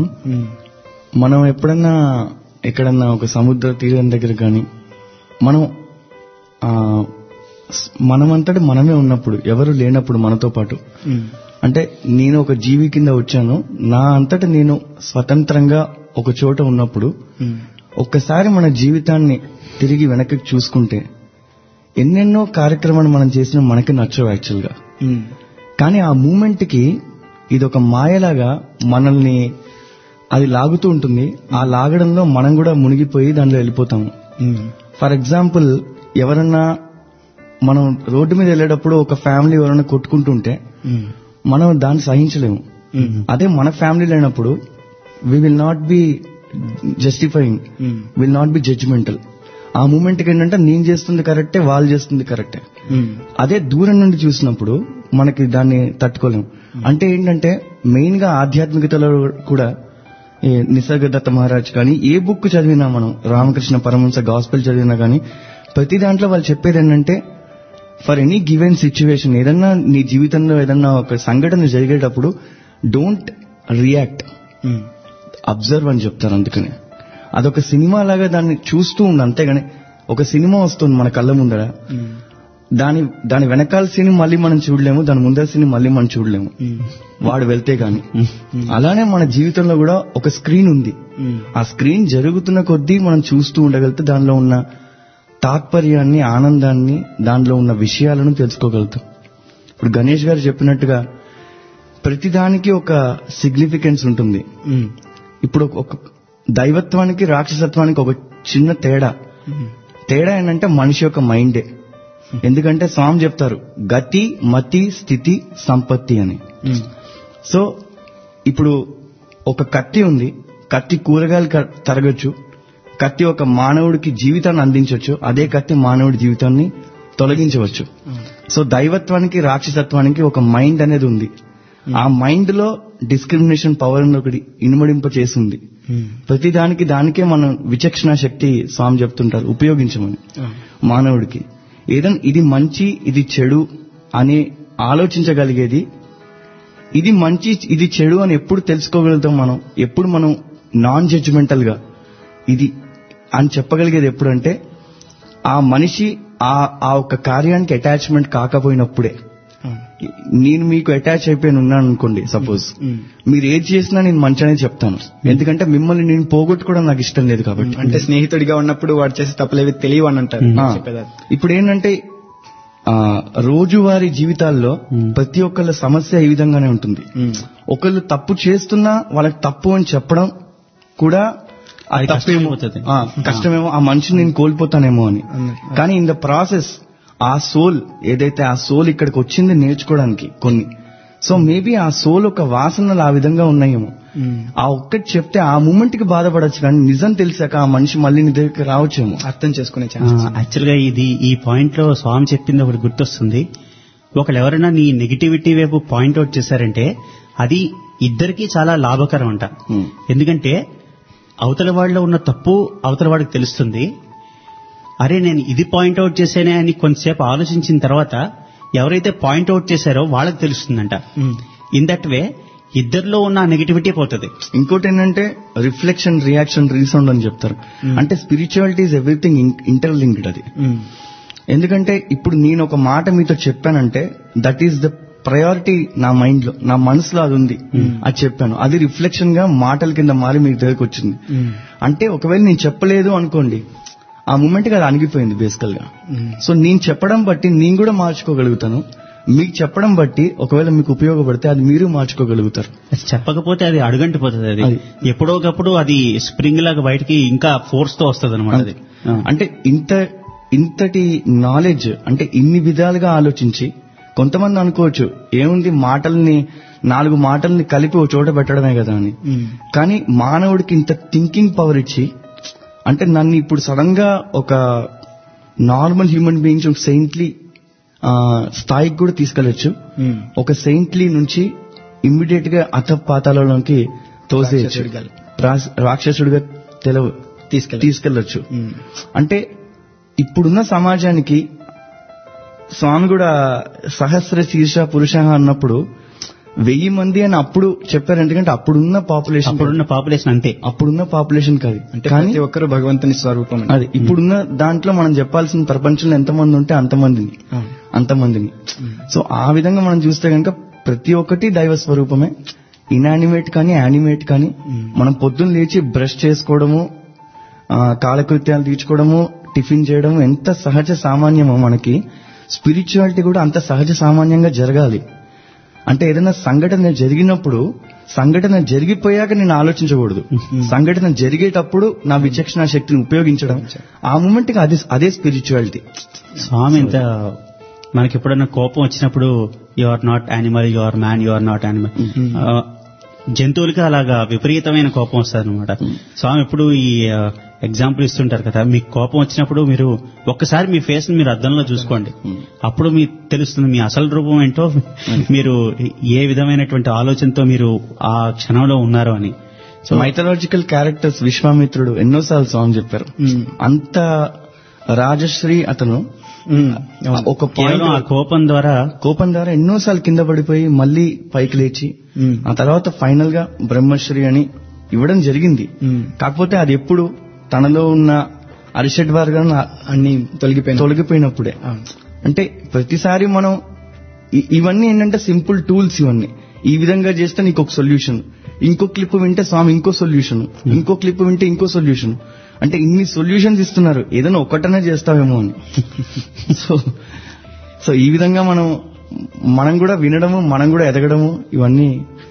మనం ఎప్పుడన్నా ఎక్కడన్నా ఒక సముద్ర తీరం దగ్గర కానీ మనం ఆ, స్- మనమంతటి మనమే ఉన్నప్పుడు ఎవరు లేనప్పుడు మనతో పాటు అంటే నేను ఒక జీవి కింద వచ్చాను నా అంతట నేను స్వతంత్రంగా ఒక చోట ఉన్నప్పుడు ఒక్కసారి మన జీవితాన్ని తిరిగి వెనక్కి చూసుకుంటే ఎన్నెన్నో కార్యక్రమాలు మనం చేసినా మనకి నచ్చవు యాక్చువల్గా కానీ ఆ మూమెంట్ కి ఇది ఒక మాయలాగా మనల్ని అది లాగుతూ ఉంటుంది ఆ లాగడంలో మనం కూడా మునిగిపోయి దానిలో వెళ్ళిపోతాము ఫర్ ఎగ్జాంపుల్ ఎవరన్నా మనం రోడ్డు మీద వెళ్ళేటప్పుడు ఒక ఫ్యామిలీ ఎవరైనా కొట్టుకుంటుంటే మనం దాన్ని సహించలేము అదే మన ఫ్యామిలీ లేనప్పుడు we will not be justifying will not be judgemental ఆ మూమెంట్ కి ఏంటంటే నేను చేస్తుంది కరెక్టే వాళ్ళు చేస్తుంది కరెక్టే అదే దూరం నుండి చూసినప్పుడు మనకి దాన్ని తట్టుకోలేం అంటే ఏంటంటే మెయిన్ గా ఆధ్యాత్మికతలో కూడా ఈ నిసర్గదత్త మహారాజ్ కానీ ఏ బుక్ చదివినా మనం రామకృష్ణ పరమహంస గాస్పెల్ చదివినా కానీ ప్రతి దాంట్లో వాళ్ళు చెప్పేది ఏంటంటే ఫర్ ఎనీ గివెన్ సిచ్యువేషన్ ఏదన్నా నీ జీవితంలో ఏదన్నా ఒక సంఘటన జరిగేటప్పుడు డోంట్ రియాక్ట్ అబ్జర్వ్ అని చెప్తారు అందుకని అదొక సినిమా లాగా దాన్ని చూస్తూ ఉండు అంతేగాని ఒక సినిమా వస్తుంది మన కళ్ళ ముందర దాని దాని వెనకాల సీన్ మళ్ళీ మనం చూడలేము దాని ముందర సీన్ మళ్ళీ మనం చూడలేము వాడు వెళ్తే గాని అలానే మన జీవితంలో కూడా ఒక స్క్రీన్ ఉంది ఆ స్క్రీన్ జరుగుతున్న కొద్దీ మనం చూస్తూ ఉండగలిగితే దానిలో ఉన్న తాత్పర్యాన్ని ఆనందాన్ని దానిలో ఉన్న విషయాలను తెలుసుకోగలుగుతాం ఇప్పుడు గణేష్ గారు చెప్పినట్టుగా ప్రతిదానికి ఒక సిగ్నిఫికెన్స్ ఉంటుంది ఇప్పుడు ఒక దైవత్వానికి రాక్షసత్వానికి ఒక చిన్న తేడా తేడా ఏంటంటే మనిషి యొక్క మైండే ఎందుకంటే స్వామి చెప్తారు గతి మతి స్థితి సంపత్తి అని సో ఇప్పుడు ఒక కత్తి ఉంది కత్తి కూరగాయలు క- తరగచ్చు కత్తి ఒక మానవుడికి జీవితాన్ని అందించవచ్చు అదే కత్తి మానవుడి జీవితాన్ని తొలగించవచ్చు సో దైవత్వానికి రాక్షసత్వానికి ఒక మైండ్ అనేది ఉంది ఆ మైండ్ లో డిస్క్రిమినేషన్ పవర్ అని ఒకటి ఇనుమడింప చేసింది ప్రతి దానికి దానికే మనం విచక్షణ శక్తి స్వామి చెప్తుంటారు ఉపయోగించమని మానవుడికి ఏదైనా ఇది మంచి ఇది చెడు అని ఆలోచించగలిగేది ఇది మంచి ఇది చెడు అని ఎప్పుడు తెలుసుకోగలుగుతాం మనం ఎప్పుడు మనం నాన్ జడ్జిమెంటల్ గా ఇది అని చెప్పగలిగేది ఎప్పుడంటే ఆ మనిషి ఆ ఆ ఒక కార్యానికి అటాచ్మెంట్ కాకపోయినప్పుడే నేను మీకు అటాచ్ అయిపోయి ఉన్నాను అనుకోండి సపోజ్ మీరు ఏది చేసినా నేను మంచిగానే చెప్తాను ఎందుకంటే మిమ్మల్ని నేను పోగొట్టుకోవడం నాకు ఇష్టం లేదు కాబట్టి అంటే స్నేహితుడిగా ఉన్నప్పుడు వాడు చేసే తప్పులేవి తెలియవు అని అంటారు ఆ, చెప్పేది ఇప్పుడు ఏంటంటే ఆ, రోజువారీ జీవితాల్లో ప్రతి ఒక్కళ్ళ సమస్య ఈ విధంగానే ఉంటుంది ఒకళ్ళు తప్పు చేస్తున్నా వాళ్ళకి తప్పు అని చెప్పడం కూడా ఆ అది తప్పేమో కష్టమైపోతుంది. ఆ, కష్టమేమో ఆ మనిషిని నేను కోల్పోతానేమో అని అన్నట్టు. కానీ ఇన్ ద ప్రాసెస్ ఆ సోల్ ఏదైతే ఆ సోల్ ఇక్కడికి వచ్చింది నేర్చుకోవడానికి కొన్ని సో మేబీ ఆ సోల్ ఒక వాసనలు ఆ విధంగా ఉన్నాయేమో ఆ ఒక్కటి చెప్తే ఆ మూమెంట్ కి బాధపడచ్చు కానీ నిజం తెలిసాక ఆ మనిషి మళ్ళీ నీ దగ్గరికి రావచ్చేమో అర్థం చేసుకునే ఛాన్స్ యాక్చువల్ గా ఇది ఈ పాయింట్ లో స్వామి చెప్పింది ఒకటి గుర్తొస్తుంది ఒకళ్ళు ఎవరైనా నీ నెగిటివిటీ వైపు పాయింట్ అవుట్ చేశారంటే అది ఇద్దరికి చాలా లాభకరం అంట Hmm. ఎందుకంటే అవతల వాళ్ళలో ఉన్న తప్పు అవతల వాడికి తెలుస్తుంది అరే నేను ఇది పాయింట్అవుట్ చేశానే అని కొంతసేపు ఆలోచించిన తర్వాత ఎవరైతే పాయింట్అవుట్ చేశారో వాళ్ళకి తెలుస్తుందంట ఇన్ దట్ వే ఇద్దరిలో ఉన్న నెగిటివిటీ పోతుంది ఇంకోటి ఏంటంటే రిఫ్లెక్షన్ రియాక్షన్ రీసౌండ్ అని చెప్తారు అంటే స్పిరిచువాలిటీ ఇస్ ఎవ్రీథింగ్ ఇంటర్లింక్డ్ అది ఎందుకంటే ఇప్పుడు నేను ఒక మాట మీతో చెప్పానంటే దట్ ఈస్ ద ప్రయారిటీ నా మైండ్ లో నా మనసులో అది ఉంది అది చెప్పాను అది రిఫ్లెక్షన్ గా మాటల కింద మారి మీకు దగ్గరకు వచ్చింది అంటే ఒకవేళ నేను చెప్పలేదు అనుకోండి ఆ మూమెంట్ కి అది అణిగిపోయింది బేసికల్ గా సో నేను చెప్పడం బట్టి నేను కూడా మార్చుకోగలుగుతాను మీకు చెప్పడం బట్టి ఒకవేళ మీకు ఉపయోగపడితే అది మీరు మార్చుకోగలుగుతారు అది చెప్పకపోతే అది అడుగంటిపోతుంది అది అది. ఎప్పుడో ఒకప్పుడు అది స్ప్రింగ్ లాగా బయటికి ఇంకా ఫోర్స్ తో వస్తుంది అనమాట అది అంటే ఇంత ఇంతటి నాలెడ్జ్ అంటే ఇన్ని విధాలుగా ఆలోచించి కొంతమంది అనుకోవచ్చు ఏముంది మాటల్ని నాలుగు మాటల్ని కలిపి ఒక చోట పెట్టడమే కదా అని కానీ మానవుడికి ఇంత థింకింగ్ పవర్ ఇచ్చి అంటే నన్ను ఇప్పుడు సడన్ గా ఒక నార్మల్ హ్యూమన్ బీయింగ్స్ ఒక సెయింట్లీ స్థాయికి కూడా తీసుకెళ్లొచ్చు ఒక సెయింట్లీ నుంచి ఇమ్మీడియట్ గా అత పాతాలలోకి తోసేయచ్చు రాక్షసుడిగా. రాస్- రాక్షసుడిగా తెలవ తీసుకెళ్ళ తీసుకెళ్లొచ్చు అంటే ఇప్పుడున్న సమాజానికి స్వామి కూడా సహస్ర శీర్ష పురుష అన్నప్పుడు వెయ్యి మంది అని అప్పుడు చెప్పారు ఎందుకంటే అప్పుడున్న పాపులేషన్ అప్పుడున్న పాపులేషన్ అంతే అప్పుడున్న పాపులేషన్ కాదు అంటే కానీ ప్రతి ఒక్కరు భగవంతుని స్వరూపం అని. అది ఇప్పుడున్న దాంట్లో మనం చెప్పాల్సిన ప్రపంచంలో ఎంతమంది ఉంటే అంతమందిని అవును. అంతమందిని సో ఆ విధంగా మనం చూస్తే కనుక ప్రతి ఒక్కటి దైవ స్వరూపమే ఇనానిమేట్ కానీ యానిమేట్ కానీ మనం పొద్దున్న లేచి బ్రష్ చేసుకోవడము ఆ, కాలకృత్యాలు తీర్చుకోవడము టిఫిన్ చేయడము ఎంత సహజ సామాన్యమో మనకి స్పిరిచువాలిటీ కూడా అంత సహజ సామాన్యంగా జరగాలి అంటే ఏదైనా సంఘటన జరిగినప్పుడు సంఘటన జరిగిపోయాక నేను ఆలోచించకూడదు సంఘటన జరిగేటప్పుడు నా విచక్షణ శక్తిని ఉపయోగించడం ఆ మూమెంట్ కి అదే అదే స్పిరిచువాలిటీ స్వామి ఇంత మనకి ఎప్పుడైనా కోపం వచ్చినప్పుడు you are not animal you are man you are not animal జంతువులకి అలాగా విపరీతమైన కోపం వస్తుంది అనమాట స్వామి ఎప్పుడు ఈ ఎగ్జాంపుల్ ఇస్తుంటారు కదా మీకు కోపం వచ్చినప్పుడు మీరు ఒక్కసారి మీ ఫేస్ మీరు అద్దంలో చూసుకోండి అప్పుడు మీకు తెలుస్తుంది మీ అసలు రూపం ఏంటో మీరు ఏ విధమైనటువంటి ఆలోచనతో మీరు ఆ క్షణంలో ఉన్నారు అని సో మైథలాజికల్ క్యారెక్టర్స్ విశ్వామిత్రుడు ఎన్నోసార్లు సాంగ్ చెప్పారు అంత రాజశ్రీ అతను ఒక కేవలం ఆ పాయింట్ కోపం ద్వారా కోపం ద్వారా ఎన్నోసార్లు కింద పడిపోయి మళ్ళీ పైకి లేచి ఆ తర్వాత ఫైనల్ గా బ్రహ్మశ్రీ అని ఇవ్వడం జరిగింది కాకపోతే అది ఎప్పుడు తనలో ఉన్న అరిషడ్ వర్గాన్ని అన్ని తొలగిపోయిన తొలగిపోయినప్పుడే అంటే ప్రతిసారి మనం ఇ- ఇవన్నీ ఏంటంటే సింపుల్ టూల్స్ ఇవన్నీ ఈ విధంగా చేస్తే నీకు ఒక సొల్యూషన్ ఇంకో క్లిప్ వింటే స్వామి ఇంకో సొల్యూషన్ ఇంకో క్లిప్ వింటే ఇంకో సొల్యూషన్ అంటే ఇన్ని సొల్యూషన్స్ ఇస్తున్నారు ఏదైనా ఒక్కటనే చేస్తావేమో అని సో సో ఈ విధంగా మనం మనం కూడా వినడము మనం కూడా ఎదగడము ఇవన్నీ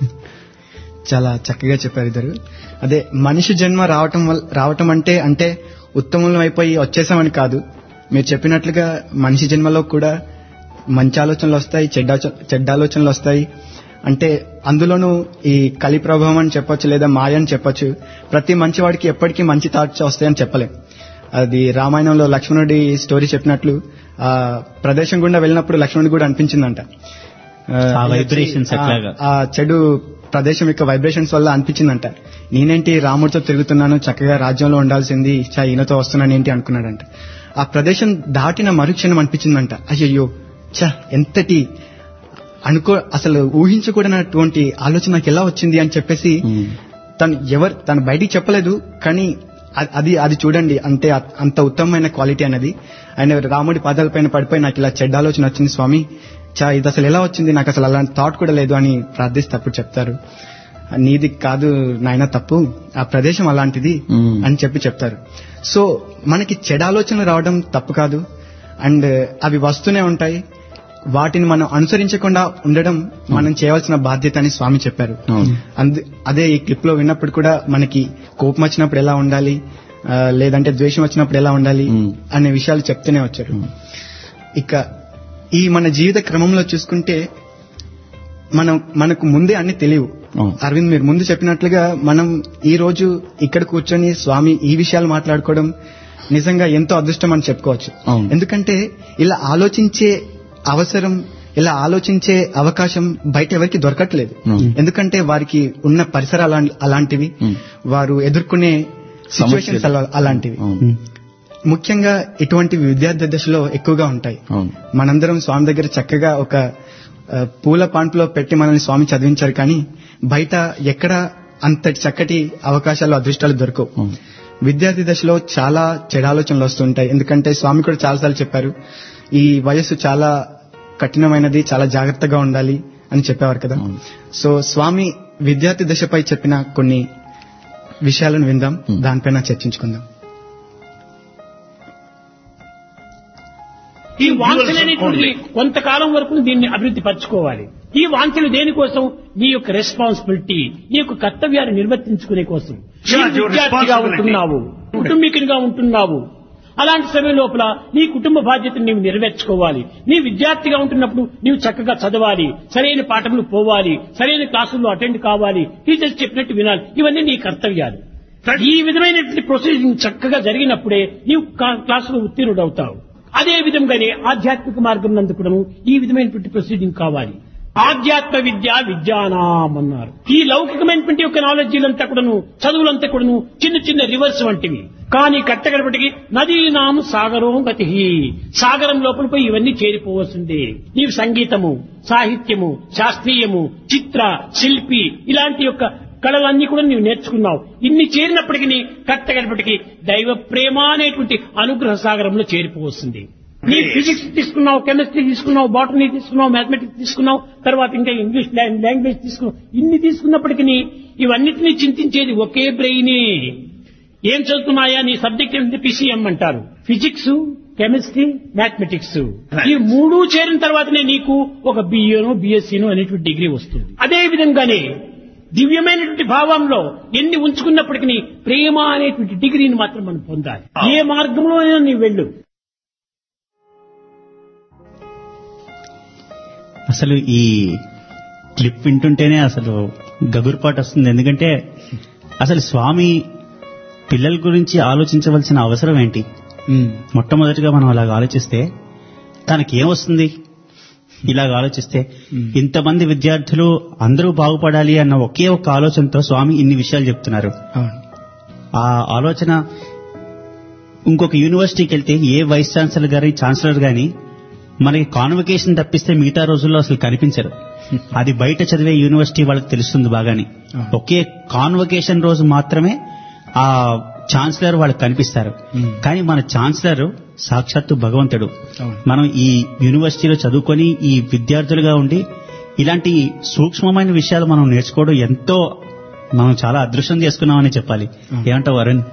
చాలా చక్కగా చెప్పారు ఇద్దరు అదే మనిషి జన్మ రావటం వల్ల రావటం అంటే అంటే ఉత్తమం అయిపోయి వచ్చేసామని కాదు మీరు చెప్పినట్లుగా మనిషి జన్మలో కూడా మంచి ఆలోచనలు వస్తాయి చెడ్డ ఆచ- చెడ్డ ఆలోచనలు వస్తాయి అంటే అందులోనూ ఈ కలి ప్రభావం అని చెప్పొచ్చు లేదా మాయ అని చెప్పొచ్చు ప్రతి మంచివాడికి ఎప్పటికీ మంచి థాట్స్ వస్తాయని చెప్పలేం అది రామాయణంలో లక్ష్మణుడి స్టోరీ చెప్పినట్లు ఆ ప్రదేశం గుండా వెళ్ళినప్పుడు లక్ష్మణుడి కూడా అనిపించిందంట ఆ vibrations ఆ- ఎట్లాగా? ఆ చెడు ప్రదేశం యొక్క వైబ్రేషన్స్ వల్ల అనిపించిందంట నేనేంటి రాముడితో తిరుగుతున్నాను చక్కగా రాజ్యంలో ఉండాల్సింది చా ఈయనతో వస్తున్నాను ఏంటి అనుకున్నాడంట ఆ ప్రదేశం దాటిన మరుక్షణం అనిపించిందంట అయ్యయ్యో చా ఎంతటి అనుకో అసలు ఊహించకూడనటువంటి ఆలోచన నాకు ఎలా వచ్చింది అని చెప్పేసి తను ఎవరు తను బయటికి చెప్పలేదు కానీ అ- అది అది చూడండి అంతే అ- అంత ఉత్తమమైన క్వాలిటీ అనేది ఆయన రాముడి పాదాలపైన పడిపోయి నాకు ఇలా చెడ్డ ఆలోచన వచ్చింది స్వామి చా ఇది అసలు ఎలా వచ్చింది నాకు అసలు అలాంటి థాట్ కూడా లేదు అని ప్రార్థిస్తే అప్పుడు చెప్తారు నీది కాదు నాయన తప్పు ఆ ప్రదేశం అలాంటిది మ్మ్. అని చెప్పి చెప్తారు సో మనకి చెడు ఆలోచనలు రావడం తప్పు కాదు అండ్ అవి వస్తూనే ఉంటాయి వాటిని మనం అనుసరించకుండా ఉండడం మనం చేయవలసిన బాధ్యత అని స్వామి చెప్పారు అవును. అందు- అదే ఈ క్లిప్ లో విన్నప్పుడు కూడా మనకి కోపం వచ్చినప్పుడు ఎలా ఉండాలి ఆ, లేదంటే ద్వేషం వచ్చినప్పుడు ఎలా ఉండాలి మ్మ్. అనే విషయాలు చెప్తూనే వచ్చారు ఇక ఈ మన జీవిత క్రమంలో చూసుకుంటే మనం మనకు ముందే అన్ని తెలియవు అవును. అరవింద్ మీరు ముందు చెప్పినట్లుగా మనం ఈ రోజు ఇక్కడ కూర్చొని స్వామి ఈ విషయాలు మాట్లాడుకోవడం నిజంగా ఎంతో అదృష్టం అని చెప్పుకోవచ్చు అవును. ఎందుకంటే ఇలా ఆలోచించే అవసరం ఇలా ఆలోచించే అవకాశం బయట ఎవరికి దొరకట్లేదు అవును. ఎందుకంటే వారికి ఉన్న పరిసరాలు అలా- అలాంటివి Hmm. వారు ఎదుర్కొనే సిచ్యువేషన్స్ సమస్యలు. అలాంటివి అవును. ముఖ్యంగా ఇటువంటి విద్యార్థి దశలో ఎక్కువగా ఉంటాయి అవును మనందరం స్వామి దగ్గర చక్కగా ఒక ఆ, పూల పాన్పులో పెట్టి మనల్ని స్వామి చదివించారు కానీ బయట ఎక్కడ అంతటి చక్కటి అవకాశాలు అదృష్టాలు దొరకవు అవును. విద్యార్థి దశలో చాలా చెడు ఆలోచనలు వస్తుంటాయి ఎందుకంటే స్వామి కూడా చాలాసార్లు చెప్పారు ఈ వయస్సు చాలా కఠినమైనది చాలా జాగ్రత్తగా ఉండాలి అని చెప్పేవారు కదా అవును. సో స్వామి విద్యార్థి దశపై చెప్పిన కొన్ని విషయాలను విందాం Hmm. దానిపైన చర్చించుకుందాం ఈ వాంఛలు అనేటువంటిది కొంతకాలం వరకు దీన్ని అభివృద్ధి పరచుకోవాలి ఈ వాంఛలు దేనికోసం నీ యొక్క రెస్పాన్సిబిలిటీ నీ యొక్క కర్తవ్యాన్ని నిర్వర్తించుకునే కోసం Sure, నీవు your విద్యార్థిగా responsibility. ఉంటున్నావు కుటుంబీకునిగా ఉంటున్నావు అలాంటి సమయం లోపల నీ కుటుంబ బాధ్యతను నీవు నెరవేర్చుకోవాలి నీ విద్యార్థిగా ఉంటున్నప్పుడు నీవు చక్కగా చదవాలి సరైన పాఠములు పోవాలి సరైన క్లాసుల్లో అటెండ్ కావాలి టీచర్స్ చెప్పినట్టు వినాలి ఇవన్నీ నీ కర్తవ్యాలు ఈ విధమైనటువంటి ప్రొసీజింగ్ చక్కగా జరిగినప్పుడే నీవు కా- క్లాసులో ఉత్తీర్ణుడవుతావు అదే విధంగానే ఆధ్యాత్మిక మార్గం నందు కూడాను ఈ విధమైనటువంటి ప్రొసీజింగ్ కావాలి ఆధ్యాత్మ విద్య విద్యానాం అన్నారు ఈ లౌకికమైనటువంటి యొక్క నాలెడ్జీలంతా కూడాను చదువులంతా కూడాను చిన్న చిన్న రివర్స్ వంటివి కానీ కట్టగడపటికి నదీనాం సాగరం గతి సాగరం లోపల పోయి ఇవన్నీ చేరిపోవలసిందే నీవు సంగీతము సాహిత్యము శాస్త్రీయము చిత్ర శిల్పి ఇలాంటి యొక్క కళలన్నీ కూడా నీవు నేర్చుకున్నావు ఇన్ని చేరినప్పటికీ కట్టగడపటికి దైవ ప్రేమ అనేటువంటి అనుగ్రహ సాగరంలో చేరిపోవస్తుంది నీ ఫిజిక్స్ తీసుకున్నావు కెమిస్ట్రీ తీసుకున్నావు బాటనీ తీసుకున్నావు మ్యాథమెటిక్స్ తీసుకున్నావు తర్వాత ఇంకా ఇంగ్లీష్ లాం- లాంగ్వేజ్ తీసుకున్నావు ఇన్ని తీసుకున్నప్పటికీ ఇవన్నిటినీ చింతించేది ఒకే బ్రెయినే ఏం చదువుతున్నాయా నీ సబ్జెక్ట్ ఏంటి పిసిఎం అంటారు ఫిజిక్స్ కెమిస్ట్రీ మ్యాథమెటిక్స్ ఈ మూడు చేరిన తర్వాతనే నీకు ఒక బిఏనో బిఎస్సీనో అనేటువంటి డిగ్రీ వస్తుంది అదే విధంగానే దివ్యమైనటువంటి భావంలో ఎన్ని ఉంచుకున్నప్పటికీ ప్రేమ అనేటువంటి డిగ్రీని మాత్రం మనం పొందాలి ఏ మార్గంలో అయినా నీవు వెళ్ళు అసలు ఈ క్లిప్ వింటుంటేనే అసలు గగురుపాటు వస్తుంది ఎందుకంటే అసలు స్వామి పిల్లల గురించి ఆలోచించవలసిన అవసరం ఏంటి ఉమ్, మొట్టమొదటిగా మనం అలాగ ఆలోచిస్తే తనకి ఏమొస్తుంది ఇలాగ ఆలోచిస్తే ఇంతమంది విద్యార్థులు అందరూ బాగుపడాలి అన్న ఒకే ఒక్క ఆలోచనతో స్వామి ఇన్ని విషయాలు చెప్తున్నారు అవును ఆ ఆలోచన ఇంకొక యూనివర్సిటీకి వెళ్తే ఏ వైస్ ఛాన్సలర్ గారి ఛాన్సలర్ గాని మనకి కాన్వకేషన్ తప్పిస్తే మిగతా రోజుల్లో అసలు కనిపించరు అది బయట చదివే యూనివర్సిటీ వాళ్ళకి తెలుస్తుంది బాగాని ఒకే కాన్వకేషన్ రోజు మాత్రమే ఆ ఛాన్సలర్ వాళ్ళకి కనిపిస్తారు Hmm. కానీ మన ఛాన్సలర్ సాక్షాత్తు భగవంతుడు అవును. మనం ఈ యూనివర్సిటీలో చదువుకొని ఈ విద్యార్థులుగా ఉండి ఇలాంటి సూక్ష్మమైన విషయాలు మనం నేర్చుకోవడం ఎంతో మనం చాలా అదృష్టం చేసుకున్నామని చెప్పాలి ఏమంటావు వరుణ్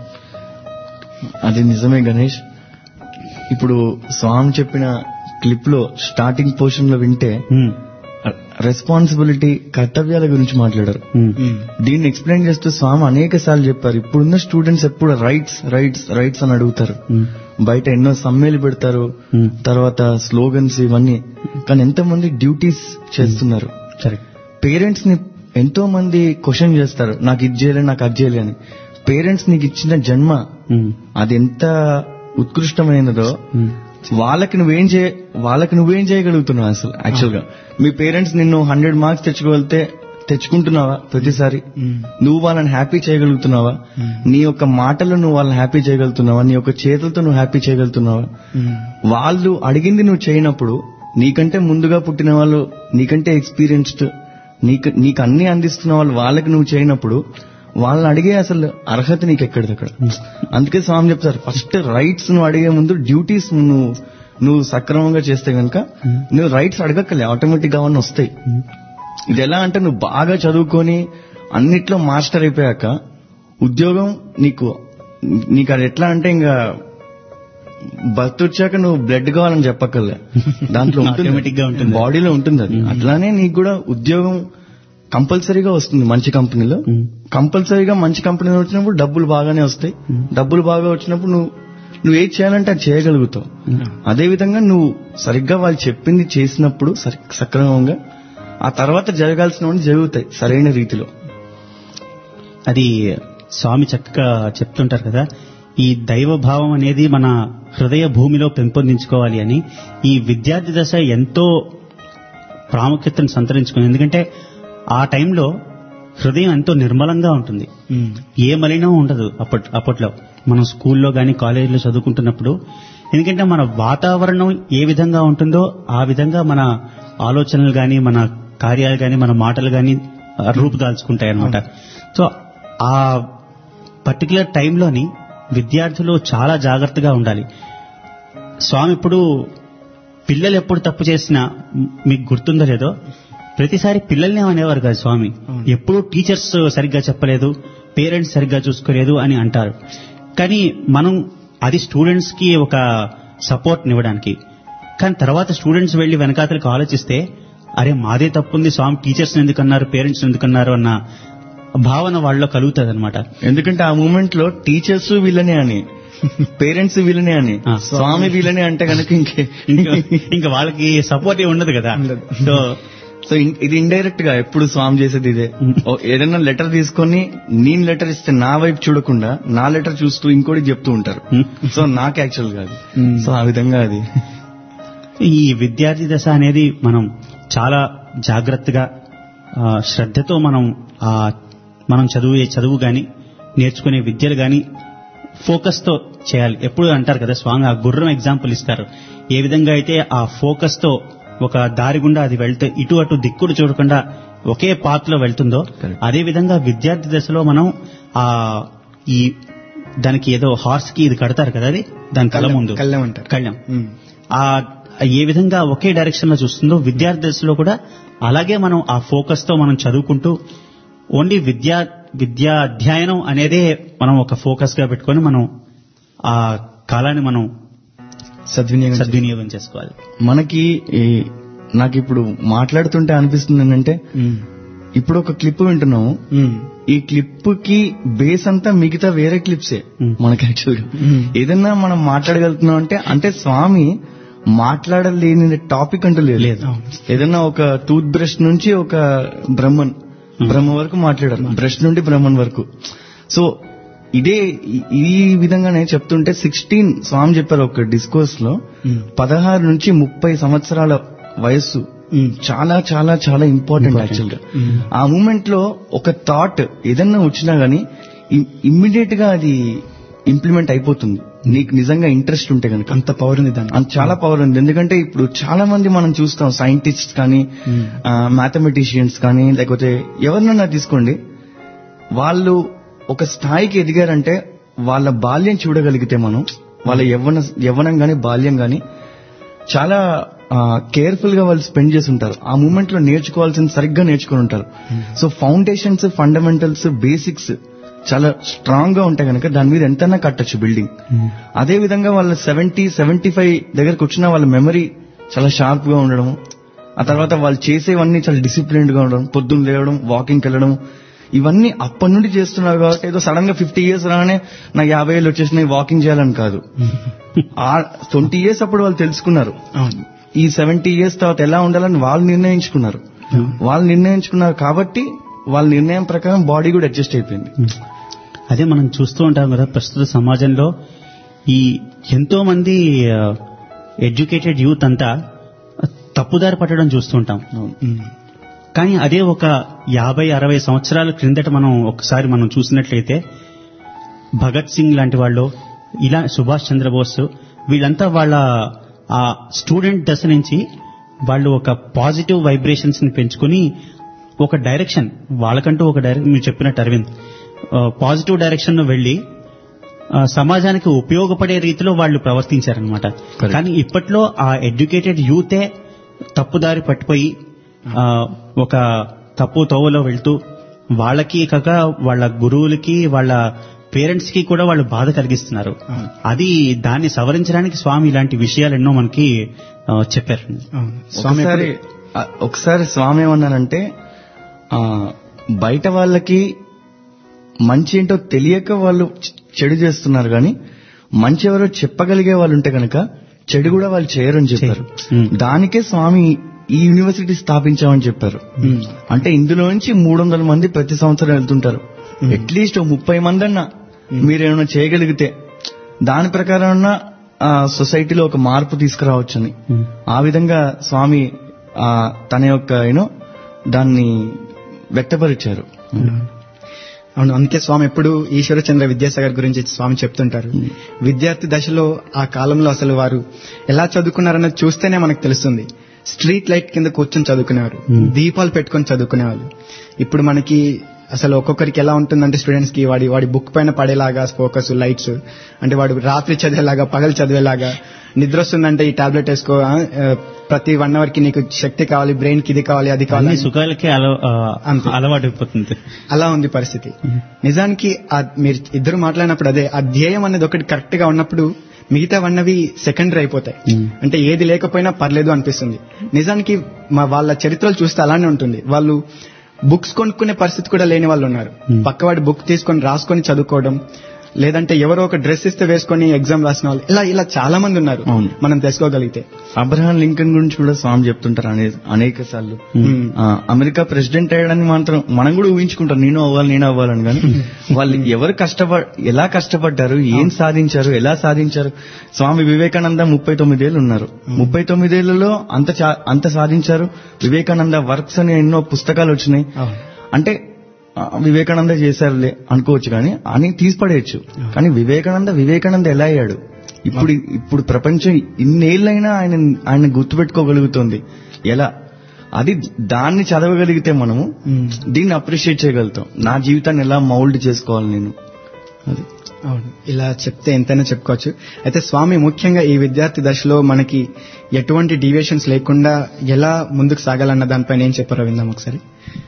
అది నిజమే గణేష్ ఇప్పుడు స్వామి చెప్పిన క్లిప్ లో స్టార్టింగ్ పోర్షన్ లో వింటే ఉమ్, రెస్పాన్సిబిలిటీ కర్తవ్యాల గురించి మాట్లాడారు ఉమ్, ఉమ్, దీన్ని ఎక్స్ప్లెయిన్ చేస్తూ స్వామి అనేక సార్లు చెప్పారు ఇప్పుడున్న స్టూడెంట్స్ ఎప్పుడు రైట్స్ రైట్స్ రైట్స్ అని అడుగుతారు ఉమ్, బయట ఎన్నో సమ్మెలు పెడతారు Hmm. తర్వాత స్లోగన్స్ ఇవన్నీ కానీ ఎంతమంది డ్యూటీస్ చేస్తున్నారు కరెక్ట్ పేరెంట్స్ ని ఎంతో మంది క్వశ్చన్ చేస్తారు నాకు ఇది చేయలే నాకు అది చేయలే అని పేరెంట్స్ నీకు ఇచ్చిన జన్మ ఉమ్, అది ఎంత ఉత్కృష్టమైనదో ఉమ్, వాళ్ళకి నువ్వేం చేయ వాళ్ళకి నువ్వేం చేయగలుగుతున్నావు అసలు యాక్చువల్ గా మీ పేరెంట్స్ నిన్ను హండ్రెడ్ మార్క్స్ తెచ్చుకోగలితే తెచ్చుకుంటున్నావా ప్రతిసారి ఉమ్, నువ్వు వాళ్ళని హ్యాపీ చేయగలుగుతున్నావా Hmm. నీ యొక్క మాటల్లో నువ్వు వాళ్ళని హ్యాపీ చేయగలుగుతున్నావా నీ యొక్క చేతులతో నువ్వు హ్యాపీ చేయగలుగుతున్నావా ఉమ్, వాళ్ళు అడిగింది నువ్వు చేయనప్పుడు నీకంటే ముందుగా పుట్టిన వాళ్ళు నీకంటే ఎక్స్పీరియన్స్డ్ నీకు నీకు అన్ని అందిస్తున్న వాళ్ళు వాళ్ళకి నువ్వు చేయనప్పుడు వాళ్ళని అడిగే అసలు అర్హత నీకు ఎక్కడిది అక్కడ అందుకే స్వామి చెప్తారు ఫస్ట్ రైట్స్ నువ్వు అడిగే ముందు డ్యూటీస్ నువ్వు నువ్వు సక్రమంగా చేస్తే గనుక నువ్వు రైట్స్ అడగక్కలే ఆటోమేటిక్ గా అవన్నీ వస్తాయి ఇది ఎలా అంటే నువ్వు బాగా చదువుకొని అన్నిట్లో మాస్టర్ అయిపోయాక ఉద్యోగం నీకు నీకు అది ఎట్లా అంటే ఇంకా బర్త్ వచ్చాక నువ్వు బ్లడ్ కావాలని చెప్పక్కర్లే దాంట్లో Automatic గా ఉంటుంది. బాడీలో ఉంటుంది అది అట్లానే నీకు కూడా ఉద్యోగం కంపల్సరీగా వస్తుంది మంచి కంపెనీలో Hmm. కంపల్సరీగా మంచి కంపెనీలో వచ్చినప్పుడు డబ్బులు బాగానే వస్తాయి డబ్బులు బాగా వచ్చినప్పుడు నువ్వు నువ్వు ఏది చేయాలంటే అది చేయగలుగుతావు అదే విధంగా నువ్వు సరిగ్గా వాళ్ళు చెప్పింది చేసినప్పుడు సరి- సక్రమంగా ఆ తర్వాత జరగాల్సినవన్నీ జరుగుతాయి సరైన రీతిలో అది స్వామి చక్కగా చెప్తుంటారు కదా ఈ దైవ భావం అనేది మన హృదయ భూమిలో పెంపొందించుకోవాలి అని ఈ విద్యార్థి దశ ఎంతో ప్రాముఖ్యతను సంతరించుకుంది ఎందుకంటే ఆ టైంలో హృదయం ఎంతో నిర్మలంగా ఉంటుంది ఉమ్, ఏ మలినం ఉండదు అప్పట్ అప్పట్లో మనం స్కూల్లో కానీ కాలేజీలో చదువుకుంటున్నప్పుడు ఎందుకంటే మన వాతావరణం ఏ విధంగా ఉంటుందో ఆ విధంగా మన ఆలోచనలు కానీ మన కార్యాలు కానీ మన మాటలు కానీ రూపుదాల్చుకుంటాయి అనమాట సో ఆ పర్టికులర్ టైంలోని విద్యార్థులు చాలా జాగ్రత్తగా ఉండాలి స్వామి ఇప్పుడు పిల్లలు ఎప్పుడు తప్పు చేసినా మ్- మీకు గుర్తుందో లేదో ప్రతిసారి పిల్లల్ని అనేవారు కాదు స్వామి అవును. ఎప్పుడు టీచర్స్ సరిగ్గా చెప్పలేదు పేరెంట్స్ సరిగ్గా చూసుకోలేదు అని అంటారు కానీ మనం అది స్టూడెంట్స్ కి ఒక సపోర్ట్ ఇవ్వడానికి కానీ తర్వాత స్టూడెంట్స్ వెళ్లి వెనకాతలకు ఆలోచిస్తే అరే మాదే తప్పుంది స్వామి టీచర్స్ ఎందుకు అన్నారు పేరెంట్స్ ఎందుకు అన్నారు అన్న భావన వాళ్ళలో కలుగుతుంది అనమాట ఎందుకంటే ఆ మూమెంట్ లో టీచర్స్ వీళ్ళనే అని పేరెంట్స్ వీళ్ళనే అని ఆ. స్వామి వీళ్ళనే అంటే కనుక ఇంకే ఇంకా ఇంకా వాళ్ళకి సపోర్ట్ ఉండదు కదా ఉండదు. సో సో ఇన్- ఇది ఇండైరెక్ట్ గా ఎప్పుడు స్వామి చేసేది ఇదే ఓ ఏదైనా లెటర్ తీసుకొని నేను లెటర్ ఇస్తే నా వైపు చూడకుండా నా లెటర్ చూస్తూ ఇంకోటి చెప్తూ ఉంటారు సో నాకు యాక్చువల్ కాదు Hmm. సో ఆ విధంగా అది ఈ విద్యార్థి దశ అనేది మనం చాలా జాగ్రత్తగా ఆ, శ్రద్ధతో మనం ఆ మనం చదువు చదువు గాని నేర్చుకునే విద్యలు గాని ఫోకస్ తో చేయాలి ఎప్పుడు అంటారు కదా స్వామి ఆ గుర్రం ఎగ్జాంపుల్ ఇస్తారు ఏ విధంగా అయితే ఆ ఫోకస్ తో ఒక దారి గుండా అది వెళ్తే ఇటు అటు దిక్కుడు చూడకుండా ఒకే పాత్ లో వెళ్తుందో Correct. అదే విధంగా విద్యార్థి దశలో మనం ఆ ఈ దానికి ఏదో హార్స్ కి ఇది కడతారు కదా అది దాని కళ్ళ ముందు కళ్ళెం అంటారు. కళ్ళెం ఉమ్, ఆ ఏ విధంగా ఒకే డైరెక్షన్ లో చూస్తుందో విద్యార్థి దశలో కూడా అలాగే మనం ఆ ఫోకస్ తో మనం చదువుకుంటూ ఓన్లీ విద్యా విద్యా అధ్యయనం అనేదే మనం ఒక ఫోకస్ గా పెట్టుకొని మనం ఆ కాలాన్ని మనం సద్వినియోగం చేయాలి. సద్వినియోగం చేసుకోవాలి మనకి ఈ నాకు ఇప్పుడు మాట్లాడుతుంటే అనిపిస్తుంది ఏంటంటే ఉమ్, ఇప్పుడు ఒక క్లిప్ వింటున్నాము ఉమ్, ఈ క్లిప్ కి బేస్ అంతా మిగతా వేరే క్లిప్సే Hmm. మనకి యాక్చువల్ గా Hmm. ఏదన్నా మనం మాట్లాడగలుగుతున్నాం అంటే అంటే స్వామి మాట్లాడలేని టాపిక్ అంటూ లేదు లేదు. ఏదన్నా ఒక టూత్ బ్రష్ నుంచి ఒక బ్రహ్మన్ బ్రహ్మ వరకు మాట్లాడారు బ్రష్ నుండి బ్రహ్మన్ వరకు సో ఇదే ఈ- ఈ విధంగానే చెప్తుంటే సిక్స్టీన్ స్వామి చెప్పారు ఒక డిస్కోర్స్ లో ఉమ్, పదహారు నుంచి ముప్పై సంవత్సరాల వయస్సు ఉమ్, చాలా చాలా చాలా ఇంపార్టెంట్ యాక్చువల్ గా ఉమ్, ఆ మూమెంట్ లో ఒక థాట్ ఏదన్నా వచ్చినా గానీ ఇమ్మీడియట్ గా అది ఇంప్లిమెంట్ అయిపోతుంది నీకు నిజంగా ఇంట్రెస్ట్ ఉంటే కనుక అంత పవర్ ఉంది దానికి అంత చాలా పవర్ ఉంది ఎందుకంటే ఇప్పుడు చాలా మంది మనం చూస్తాం సైంటిస్ట్ కానీ Hmm. మ్యాథమెటిషియన్స్ కానీ లేకపోతే ఎవరినన్నా తీసుకోండి వాళ్ళు ఒక స్థాయికి ఎదిగారంటే వాళ్ళ బాల్యం చూడగలిగితే మనం వాళ్ళ యవ్వన యవ్వనం గాని బాల్యం గాని చాలా కేర్ఫుల్ గా వాళ్ళు స్పెండ్ చేసి ఉంటారు ఆ మూమెంట్ లో నేర్చుకోవాల్సింది సరిగ్గా నేర్చుకుని ఉంటారు సో ఫౌండేషన్స్ ఫండమెంటల్స్ బేసిక్స్ చాలా స్ట్రాంగ్ గా ఉంటాయి కనుక దాని మీద ఎంతైనా కట్టొచ్చు బిల్డింగ్ అదే విధంగా వాళ్ళ సెవెంటీ సెవెంటీ ఫైవ్ దగ్గరకు వచ్చిన వాళ్ళ మెమరీ చాలా షార్ప్ గా ఉండడం ఆ తర్వాత వాళ్ళు చేసేవన్నీ చాలా డిసిప్లిన్డ్ గా ఉండడం పొద్దున్న లేవడం వాకింగ్ వెళ్ళడం ఇవన్నీ అప్పటి నుండి చేస్తున్నారు కాబట్టి ఏదో సడన్ గా ఫిఫ్టీ ఇయర్స్ రాగానే నాకు యాభై ఏళ్ళు వచ్చేసినాయి వాకింగ్ చేయాలని కాదు ఆ ట్వంటీ ఇయర్స్ అప్పుడు వాళ్ళు తెలుసుకున్నారు అవును ఈ సెవెంటీ ఇయర్స్ తర్వాత ఎలా ఉండాలని వాళ్ళు నిర్ణయించుకున్నారు వాళ్ళు నిర్ణయించుకున్నారు కాబట్టి వాళ్ళ నిర్ణయం ప్రకారం బాడీ కూడా అడ్జస్ట్ అయిపోయింది అదే మనం చూస్తూ ఉంటాం కదా ప్రస్తుత సమాజంలో ఈ ఎంతో మంది ఎడ్యుకేటెడ్ యూత్ అంతా తప్పుదారి పట్టడం చూస్తూ ఉంటాం ఉమ్, కానీ అదే ఒక యాభై అరవై సంవత్సరాల క్రిందట మనం ఒకసారి మనం చూసినట్లయితే భగత్ సింగ్ లాంటి వాళ్ళు ఇలా సుభాష్ చంద్రబోస్ వీళ్ళంతా వాళ్ళ ఆ స్టూడెంట్ దశ నుంచి వాళ్ళు ఒక పాజిటివ్ వైబ్రేషన్స్ ని పెంచుకుని ఒక డైరెక్షన్ వాళ్ళకంటూ ఒక డైరెక్షన్ మీరు చెప్పినట్టు అరవింద్ పాజిటివ్ డైరెక్షన్ లో వెళ్లి ఆ, సమాజానికి ఉపయోగపడే రీతిలో వాళ్ళు ప్రవర్తించారనమాట Correct. కానీ ఇప్పట్లో ఆ ఎడ్యుకేటెడ్ యూతే తప్పుదారి పట్టిపోయి ఆ, ఒక తప్పు తోవలో వెళ్తూ వాళ్ళకి కాక వాళ్ళ గురువులకి వాళ్ళ పేరెంట్స్ కి కూడా వాళ్ళు బాధ కలిగిస్తున్నారు అవును. అది దాన్ని సవరించడానికి స్వామి ఇలాంటి విషయాలు ఎన్నో మనకి ఆ, చెప్పారు అవును స్వామి ఒకసారి ఆ, ఒకసారి స్వామి ఏమన్నారంటే ఆ, బయట వాళ్ళకి మంచి ఏంటో తెలియక వాళ్ళు చె- చెడు చేస్తున్నారు కానీ మంచి ఎవరో చెప్పగలిగే వాళ్ళు ఉంటే కనుక చెడు కూడా వాళ్ళు చేయరని చెప్పారు ఉమ్. దానికే స్వామి ఈ యూనివర్సిటీ స్థాపించామని చెప్పారు ఉమ్, అంటే ఇందులో నుంచి మూడు వందల మంది ప్రతి సంవత్సరం వెళ్తుంటారు అట్లీస్ట్ ఓ ముప్పై మంది అన్నా మీరేమైనా చేయగలిగితే దాని ప్రకారం ఆ సొసైటీలో ఒక మార్పు తీసుకురావచ్చని ఉమ్. ఆ విధంగా స్వామి ఆ తన యొక్క యూనో దాన్ని వ్యక్తపరిచారు అవును అందుకే స్వామి ఎప్పుడు ఈశ్వరచంద్ర విద్యాసాగర్ గురించి స్వామి చెప్తుంటారు విద్యార్థి దశలో ఆ కాలంలో అసలు వారు ఎలా చదువుకున్నారన్నది చూస్తేనే మనకు తెలుస్తుంది స్ట్రీట్ లైట్ కింద కూర్చొని చదువుకునేవారు దీపాలు పెట్టుకొని చదువుకునేవాళ్ళు ఇప్పుడు మనకి అసలు ఒక్కొక్కరికి ఎలా ఉంటుందంటే స్టూడెంట్స్ కి వాడి వాడి బుక్ పైన పడేలాగా ఫోకస్ లైట్స్ అంటే వాడు రాత్రి చదివేలాగా పగలు చదివేలాగా నిద్ర వస్తుందంటే ఈ టాబ్లెట్ వేసుకో ఆ, ఆ, ప్రతి వన్ అవర్ కి నీకు శక్తి కావాలి బ్రెయిన్ కి ఇది కావాలి అది అన్ని కావాలి సుఖాలకే అల- ఆ, అంతే. అలవాటు అయిపోతుంది అలా ఉంది పరిస్థితి నిజానికి ఆ మీరు ఇద్దరు మాట్లాడినప్పుడు అదే ఆ ధ్యేయం అనేది ఒకటి కరెక్ట్ గా ఉన్నప్పుడు మిగతావన్నవి సెకండరీ అయిపోతాయి Hmm. అంటే ఏది లేకపోయినా పర్లేదు అనిపిస్తుంది నిజానికి మా వాళ్ళ చరిత్రలు చూస్తే అలానే ఉంటుంది వాళ్ళు బుక్స్ కొనుక్కునే పరిస్థితి కూడా లేని వాళ్ళు ఉన్నారు Hmm. పక్కవాడి బుక్ తీసుకొని రాసుకొని చదువుకోవడం లేదంటే ఎవరో ఒక డ్రెస్ ఇస్తే వేసుకొని ఎగ్జామ్ రాసిన వాళ్ళు ఇలా ఇలా చాలా మంది ఉన్నారు అవును. మనం తెలుసుకోగలిగితే అబ్రహాం లింకన్ గురించి కూడా స్వామి చెప్తుంటారు అనే అనేక సార్లు Hmm. ఆ, అమెరికా ప్రెసిడెంట్ అయ్యడానికి మాత్రం మనం కూడా ఊహించుకుంటాం నేను అవ్వాలి నేను అవ్వాలని కానీ వాళ్ళు ఎవరు కష్టపడ ఎలా కష్టపడ్డారు ఏం సాధించారు ఎలా సాధించారు స్వామి వివేకానంద ముప్పై తొమ్మిదేళ్ళు ఉన్నారు ముప్పై తొమ్మిదేళ్లలో అంత చా- అంత సాధించారు వివేకానంద వర్క్స్ అని ఎన్నో పుస్తకాలు వచ్చినాయి అవును. అంటే ఆ, వివేకానంద చేశారులే అనుకోవచ్చు కానీ అని తీసిపడేయచ్చు కానీ వివేకానంద వివేకానంద ఎలా అయ్యాడు ఇప్పుడు ఇప్పుడు ప్రపంచం ఇన్నేళ్ళైనా ఆయన ఆయన గుర్తుపెట్టుకోగలుగుతుంది ఎలా అది దాన్ని చదవగలిగితే మనము Hmm. దీన్ని అప్రిషియేట్ చేయగలుగుతాం నా జీవితాన్ని ఎలా మౌల్డ్ చేసుకోవాలి నేను అది అవును ఇలా చెప్తే ఎంతైనా చెప్పుకోవచ్చు అయితే స్వామి ముఖ్యంగా ఈ విద్యార్థి దశలో మనకి ఎటువంటి డీవియేషన్స్ లేకుండా ఎలా ముందుకు సాగాలన్న దానిపైన ఏం చెప్పారో విందాం ఒకసారి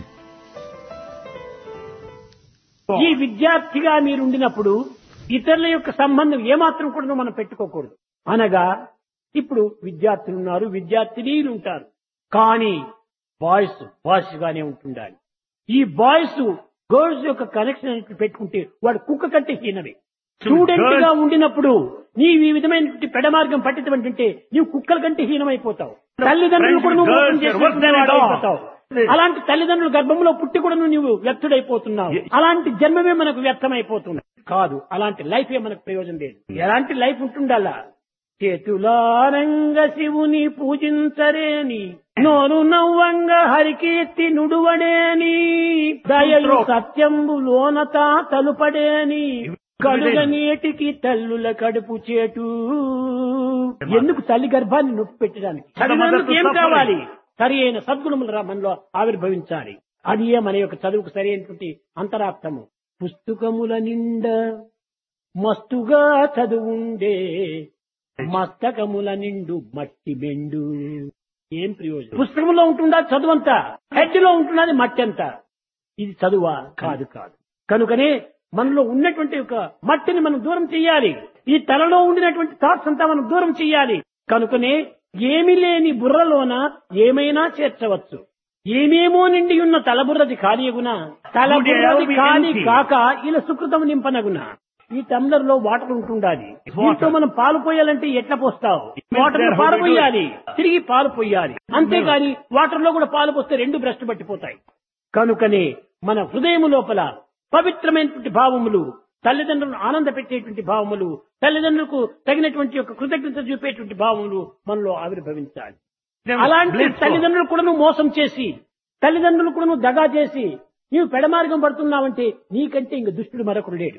ఈ విద్యార్థిగా మీరు ఉండినప్పుడు ఇతరుల యొక్క సంబంధం ఏమాత్రం కూడా మనం పెట్టుకోకూడదు అనగా ఇప్పుడు విద్యార్థులు ఉన్నారు విద్యార్థినీలు ఉంటారు కానీ బాయ్స్ బాయ్స్ గానే ఉంటుండాలి ఈ బాయ్స్ గర్ల్స్ యొక్క కనెక్షన్ అనేది పెట్టుకుంటే వాడు కుక్క కంటే హీనమే స్టూడెంట్ గా ఉండినప్పుడు నీవు ఈ విధమైనటువంటి పెడమార్గం పట్టినటువంటి నీవు కుక్కల కంటే హీనమైపోతావు తల్లిదండ్రులు కూడా నువ్వు మోసం చేసినటువంటి వాడు అయిపోతావు. అలాంటి తల్లిదండ్రుల గర్భంలో పుట్టి కూడా నువ్వు వ్యర్థుడైపోతున్నావు అలాంటి జన్మమే మనకు వ్యర్థమైపోతుంది కాదు అలాంటి లైఫ్ ఏ మనకు ప్రయోజనం లేదు ఎలాంటి లైఫ్ ఉంటుండాలా చేతులారంగ శివుని పూజించరేని నోరు నవ్వంగ హరికీర్తి నుడువడేని దయలు సత్యంబు లోనత తలుపడేని కలుగ నీటికి తల్లుల కడుపు చేటు ఎందుకు తల్లి గర్భాన్ని నొప్పి పెట్టడానికి చదివినందుకు ఏం కావాలి సరి అయిన సద్గుణములు రా మనలో ఆవిర్భవించాలి అది ఏ మన యొక్క చదువుకు సరి అయినటువంటి అంతరార్థము పుస్తకముల నిండా మస్తుగా చదువుండే మస్తకముల నిండు మట్టి బెండు ఏం ప్రయోజనం పుస్తకంలో ఉంటుందా చదువంతా హెడ్ లో ఉంటున్నది మట్టి అంతా ఇది చదువా కాదు కాదు కనుకనే మనలో ఉన్నటువంటి ఒక మట్టిని మనం దూరం చేయాలి ఈ తలలో ఉండినటువంటి థాట్స్ అంతా మనం దూరం చేయాలి కనుకనే ఏమి లేని బుర్రలోన ఏమైనా చేర్చవచ్చు ఏమేమో నిండి ఉన్న తలబుర్రది ఖాళీగునా తలబుర్రది ఖాళీ కాక ఇలా సుకృతం నింపనగునా ఈ టమ్లర్ లో వాటర్ ఉంటుండాలి దీంతో మనం పాలు పోయాలంటే ఎట్లా పోస్తావు వాటర్ లో పాలు పోయాలి తిరిగి పాలు పోయాలి అంతేగాని వాటర్ లో కూడా పాలు పోస్తే రెండు భ్రష్టు పట్టిపోతాయి కనుకనే మన హృదయం లోపల పవిత్రమైనటువంటి భావములు తల్లిదండ్రులను ఆనంద పెట్టేటువంటి భావములు తల్లిదండ్రులకు తగినటువంటి యొక్క కృతజ్ఞత చూపేటువంటి భావములు మనలో ఆవిర్భవించాలి అలాంటి తల్లిదండ్రులు కూడా నువ్వు మోసం చేసి తల్లిదండ్రులు కూడా నువ్వు దగా చేసి నీవు పెడమార్గం పడుతున్నావంటే నీకంటే ఇంక దుష్టుడు మరొకడు లేడు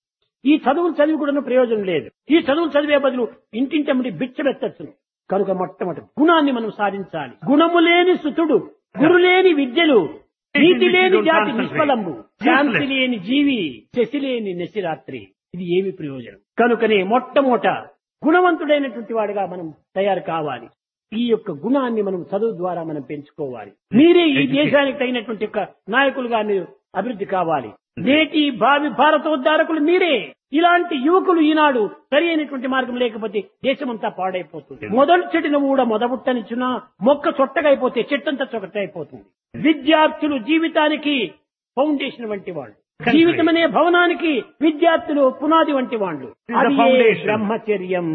ఈ చదువులు చదివి కూడా ప్రయోజనం లేదు ఈ చదువులు చదివే బదులు ఇంటింటమ్మడి బిచ్చబెత్తచ్చును కనుక మొట్టమొదటి గుణాన్ని మనం సాధించాలి గుణము లేని సుతుడు గురు లేని విద్యలు నీతి లేని జాతి నిష్ఫలంబు శాంతి లేని జీవి శశి లేని నశిరాత్రి ఇది ఏమి ప్రయోజనం కనుకనే మొట్టమొదట గుణవంతుడైనటువంటి వాడిగా మనం తయారు కావాలి ఈ యొక్క గుణాన్ని మనం చదువు ద్వారా మనం పెంచుకోవాలి మీరే ఈ దేశానికి తగినటువంటి యొక్క నాయకులుగా మీరు అభివృద్ధి కావాలి నేటి భావి భారతోద్ధారకులు మీరే ఇలాంటి యువకులు ఈనాడు సరి అయినటువంటి మార్గం లేకపోతే దేశమంతా పాడైపోతుంది మొదలు చెట్టును కూడా మొదబుట్టనిచ్చున మొక్క చొట్టగైపోతే చెట్టంతా చొట్టయిపోతుంది విద్యార్థులు జీవితానికి ఫౌండేషన్ వంటి వాళ్ళు జీవితం అనే భవనానికి విద్యార్థులు పునాది వంటి వాళ్ళు అది ఏ బ్రహ్మచర్యం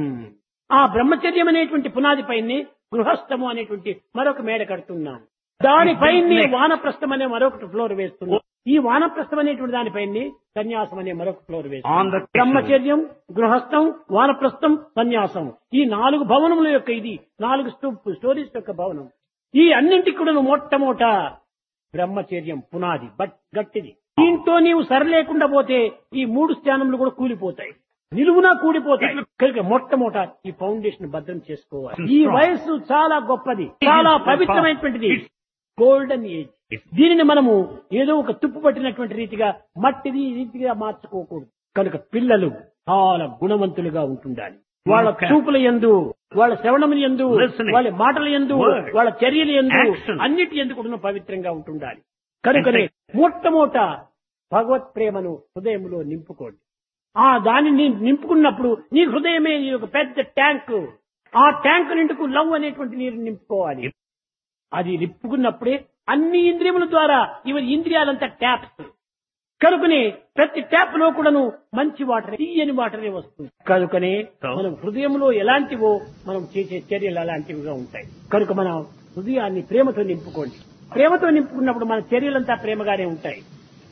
ఆ బ్రహ్మచర్యం అనేటువంటి పునాది పైనే గృహస్థము అనేటువంటి మరొక మేడ కడుతున్నాం దానిపైనే వానప్రస్థం అనే మరొకటి ఫ్లోర్ వేస్తున్నాం ఈ వానప్రస్థం అనేటువంటి దానిపైనే సన్యాసం అనే మరొక ఫ్లోర్ వేస్తున్నాం బ్రహ్మచర్యం గృహస్థం వానప్రస్థం సన్యాసం ఈ నాలుగు భవనముల యొక్క ఇది నాలుగు స్టూ- స్టోరీస్ యొక్క భవనం ఈ అన్నింటికి కూడా మొట్టమొదట బ్రహ్మచర్యం పునాది బట్ గట్టిది దీంతో నీవు సరలేకుండా పోతే ఈ మూడు స్థానములు కూడా కూలిపోతాయి నిలువునా కూలిపోతాయి కనుక మొట్టమొదట ఈ ఫౌండేషన్ భద్రం చేసుకోవాలి ఈ వయస్సు చాలా గొప్పది చాలా పవిత్రమైనటువంటిది గోల్డెన్ ఏజ్ దీనిని మనము ఏదో ఒక తుప్పు పట్టినటువంటి రీతిగా మట్టిది ఈ రీతిగా మార్చుకోకూడదు కనుక పిల్లలు చాలా గుణవంతులుగా ఉంటుండాలి వాళ్ళ చూపుల ఎందు వాళ్ళ శ్రవణముల ఎందు Listening. వాళ్ళ మాటల ఎందు Word. వాళ్ళ చర్యల ఎందు Action. అన్నిటి ఎందు కూడా పవిత్రంగా ఉంటుండాలి కనుకనే మొట్టమొదట భగవత్ ప్రేమను హృదయంలో నింపుకోండి ఆ దానిని నింపుకున్నప్పుడు నీ హృదయమే నీ ఒక పెద్ద ట్యాంక్ ఆ ట్యాంక్ నిండుకు లవ్ అనేటువంటి నీరు నింపుకోవాలి అది నింపుకున్నప్పుడే అన్ని ఇంద్రియముల ద్వారా ఇవి ఇంద్రియాలంతా ట్యాప్స్ కనుకనే ప్రతి ట్యాప్ లో కూడాను మంచి వాటర్ తీయని వాటరే వస్తుంది కనుకనే మనం హృదయంలో ఎలాంటివో మనం చేసే చర్యలు అలాంటివిగా ఉంటాయి కనుక మనం హృదయాన్ని ప్రేమతో నింపుకోండి ప్రేమతో నింపుకున్నప్పుడు మన చర్యలంతా ప్రేమగానే ఉంటాయి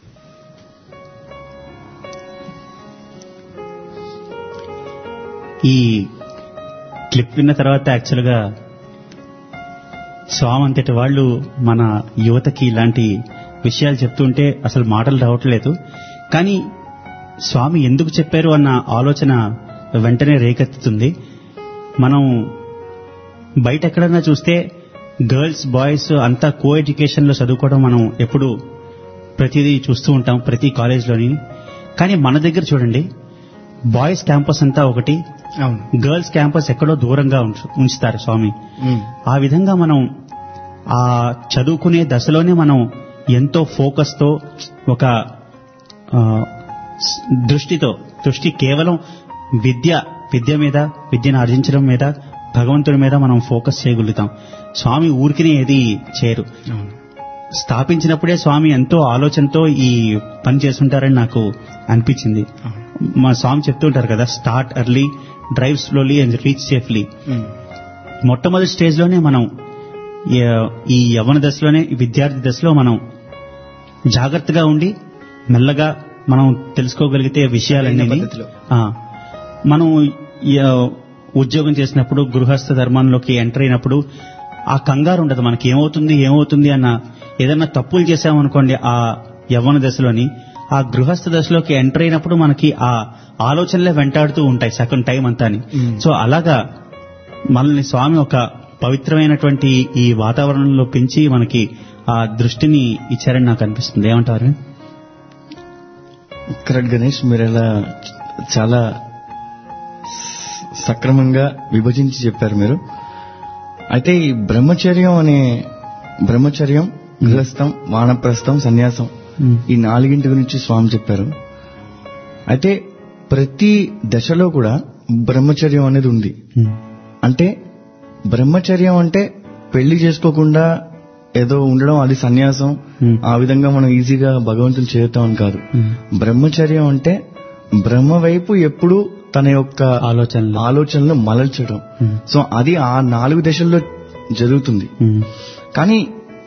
ఈ క్లిప్ విన్న తర్వాత యాక్చువల్గా స్వామి అంతటి వాళ్ళు మన యువతకి ఇలాంటి విషయాలు చెప్తుంటే అసలు మాటలు రావట్లేదు కానీ స్వామి ఎందుకు చెప్పారు అన్న ఆలోచన వెంటనే రేకెత్తుతుంది మనం బయట ఎక్కడన్నా చూస్తే గర్ల్స్ బాయ్స్ అంతా కో ఎడ్యుకేషన్ లో చదువుకోవడం మనం ఎప్పుడు ప్రతిదీ చూస్తూ ఉంటాం ప్రతి కాలేజ్లోని కానీ మన దగ్గర చూడండి బాయ్స్ క్యాంపస్ అంతా ఒకటి అవును గర్ల్స్ క్యాంపస్ ఎక్కడో దూరంగా ఉంచు- ఉంచుతారు స్వామి ఉమ్, ఆ విధంగా మనం ఆ చదువుకునే దశలోనే మనం ఎంతో ఫోకస్ తో ఒక ఆ, స్- దృష్టితో దృష్టి కేవలం విద్య విద్య మీద విద్యను ఆర్జించడం మీద భగవంతుడి మీద మనం ఫోకస్ చేయగలుగుతాం స్వామి ఊరికినే ఏది చేయరు అవును స్థాపించినప్పుడే స్వామి ఎంతో ఆలోచనతో ఈ పని చేస్తుంటారని నాకు అనిపించింది అవును మా స్వామి చెప్తుంటారు కదా start early drive slowly and reach safely um, మొట్టమొదటి స్టేజ్ లోనే మనం ఈ- ఈ యవన దశలోనే ఈ విద్యార్థి దశలో మనం జాగ్రత్తగా ఉండి మెల్లగా మనం తెలుసుకోగలిగితే విషయాలన్నీ సరైన పద్ధతిలో. ఆ, మనం ఈ, ఆ, ఉద్యోగం చేసినప్పుడు గృహస్థ ధర్మంలోకి ఎంటర్ అయినప్పుడు ఆ కంగారు ఉండదు మనకి ఏమవుతుంది ఏమవుతుంది అన్న ఏదైనా తప్పులు చేసామనుకోండి ఆ యవ్వన దశలోని ఆ గృహస్థ దశలోకి ఎంటర్ అయినప్పుడు మనకి ఆ ఆలోచనలే వెంటాడుతూ ఉంటాయి సగం టైం అంతా Mm. సో అలాగా మనల్ని స్వామి ఒక పవిత్రమైనటువంటి ఈ వాతావరణంలో పెంచి మనకి ఆ దృష్టిని ఇచ్చారని నాకు అనిపిస్తుంది ఏమంటారు కరెక్ట్ గణేష్ మీరు ఎలా చాలా సక్రమంగా విభజించి చెప్పారు మీరు అయితే ఈ బ్రహ్మచర్యం అనే బ్రహ్మచర్యం గృహస్థం వానప్రస్థం సన్యాసం ఈ నాలుగింటి గురించి స్వామి చెప్పారు అయితే ప్రతి దశలో కూడా బ్రహ్మచర్యం అనేది ఉంది అంటే బ్రహ్మచర్యం అంటే పెళ్లి చేసుకోకుండా ఏదో ఉండడం అది సన్యాసం Hmm. ఆ విధంగా మనం ఈజీగా భగవంతుని చేరుతామని కాదు బ్రహ్మచర్యం అంటే బ్రహ్మ వైపు ఎప్పుడు తన యొక్క ఆలోచనలు ఆలోచనలు మలల్చడం Hmm. సో అది ఆ నాలుగు దశల్లో జరుగుతుంది ఉమ్, కానీ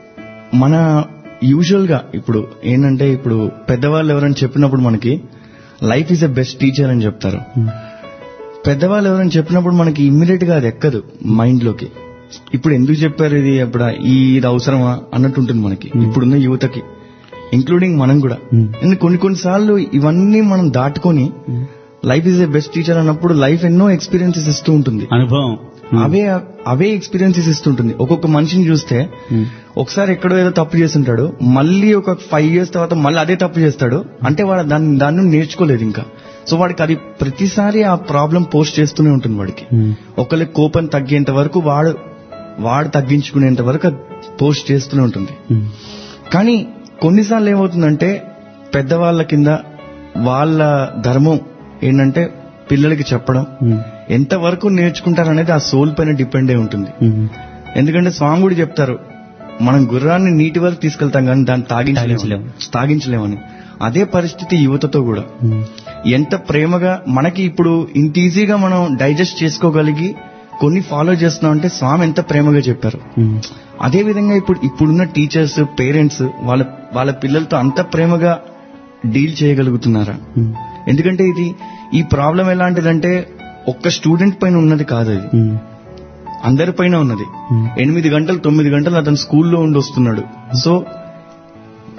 మన యూజువల్ గా ఇప్పుడు ఏంటంటే ఇప్పుడు పెద్దవాళ్ళు ఎవరైనా చెప్పినప్పుడు మనకి life is a best teacher అని చెప్తారు ఉమ్, పెద్దవాళ్ళు ఎవరైనా చెప్పినప్పుడు మనకి ఇమ్మీడియట్ గా అది ఎక్కదు మైండ్ లోకి ఇప్పుడు ఎందుకు చెప్పారు ఇది అప్పుడు ఈ ఇది అవసరమా అన్నట్టు ఉంటుంది మనకి ఇప్పుడున్న యువతకి ఇంక్లూడింగ్ మనం కూడా Hmm. ఎందుకు కొన్ని కొన్నిసార్లు ఇవన్నీ మనం దాటుకొని life is a best teacher అన్నప్పుడు లైఫ్ ఎన్నో ఎక్స్పీరియన్సెస్ ఇస్తూ ఉంటుంది అనుభవం అవే అవే ఎక్స్పీరియన్సెస్ ఇస్తుంటుంది ఒక్కొక్క మనిషిని చూస్తే ఉమ్, ఒకసారి ఎక్కడో ఏదో తప్పు చేస్తుంటాడు మళ్ళీ ఒక ఫైవ్ ఇయర్స్ తర్వాత మళ్ళీ అదే తప్పు చేస్తాడు అంటే వాడు దాన్ని దాని నుండి నేర్చుకోలేదు ఇంకా సో వాడికి అది ప్రతిసారి ఆ ప్రాబ్లం పోస్ట్ చేస్తూనే ఉంటుంది వాడికి ఉమ్, ఒకరి కోపం తగ్గేంత వరకు వాడు వాడు తగ్గించుకునేంత వరకు అది పోస్ట్ చేస్తూనే ఉంటుంది ఉమ్, కానీ కొన్నిసార్లు ఏమవుతుందంటే పెద్దవాళ్ళ కింద వాళ్ళ ధర్మం ఏంటంటే పిల్లలకి చెప్పడం ఉమ్, ఎంతవరకు నేర్చుకుంటారనేది ఆ సోల్ పైన డిపెండ్ అయి ఉంటుంది ఉమ్, ఎందుకంటే స్వామి కూడా చెప్తారు మనం గుర్రాన్ని నీటి వరకు తీసుకెళ్తాం కానీ దాన్ని తాగించలేము తాగించలేము. తాగించలేమని అదే పరిస్థితి యువతతో కూడా ఉమ్, ఎంత ప్రేమగా మనకి ఇప్పుడు ఇంత ఈజీగా మనం డైజెస్ట్ చేసుకోగలిగి కొన్ని ఫాలో చేస్తున్నాం అంటే స్వామి ఎంత ప్రేమగా చెప్పారు ఉమ్, అదే విధంగా ఇప్పుడు ఇప్పుడున్న టీచర్స్ పేరెంట్స్ వాళ్ళ వాళ్ళ పిల్లలతో అంత ప్రేమగా డీల్ చేయగలుగుతున్నారా ఉమ్, ఎందుకంటే ఇది ఈ ప్రాబ్లం ఎలాంటిదంటే ఒక్క స్టూడెంట్ పైన ఉన్నది కాదు ఇది ఉమ్, అందరి పైన ఉన్నది ఉమ్, ఎనిమిది గంటలు తొమ్మిది గంటలు అతను స్కూల్లో ఉండి వస్తున్నాడు సో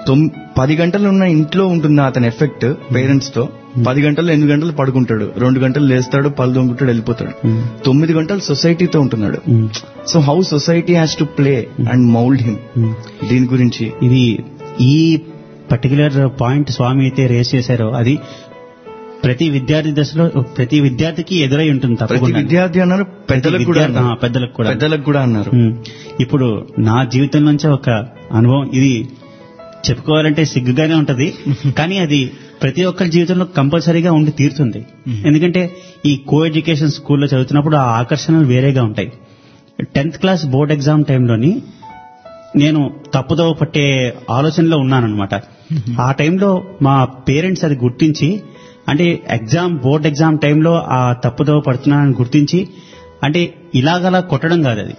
తొమ్- పది గంటలు ఉన్న ఇంట్లో ఉంటుంది అతని ఎఫెక్ట్ పేరెంట్స్ తో పది గంటలు ఎనిమిది గంటలు పడుకుంటాడు రెండు గంటలు లేస్తాడు పళ్ళు దొంగుతాడు వెళ్ళిపోతాడు తొమ్మిది గంటలు సొసైటీతో ఉంటున్నాడు so how society has to play and mould him దీని గురించి ఇది ఈ పర్టికులర్ పాయింట్ స్వామి అయితే రేస్ చేశారో అది ప్రతి విద్యార్థి దశలో ప్రతి విద్యార్థికి ఎదురై ఉంటుంది ప్రతి తప్పకుండా విద్యార్థి అన్నారు పెద్దలకు కూడా విద్యార్థి- అన్నారు. ఆ, పెద్దలకు కూడా. పెద్దలకు కూడా అన్నారు ఉమ్. ఇప్పుడు నా జీవితం నుంచే ఒక అనుభవం ఇది చెప్పుకోవాలంటే సిగ్గుగానే ఉంటది కానీ అది ప్రతి ఒక్కరి జీవితంలో కంపల్సరీగా ఉండి తీరుతుంది ఎందుకంటే ఈ కో ఎడ్యుకేషన్ స్కూల్లో చదువుతున్నప్పుడు ఆ ఆకర్షణలు వేరేగా ఉంటాయి టెన్త్ క్లాస్ బోర్డ్ ఎగ్జామ్ టైంలోని నేను తప్పుదోవ పట్టే ఆలోచనలో ఉన్నానన్నమాట ఆ టైంలో మా పేరెంట్స్ అది గుర్తించి అంటే ఎగ్జామ్ బోర్డ్ ఎగ్జామ్ టైంలో ఆ తప్పుదోవ పడుతున్నానని గుర్తించి అంటే ఇలాగలా కొట్టడం కాదు అది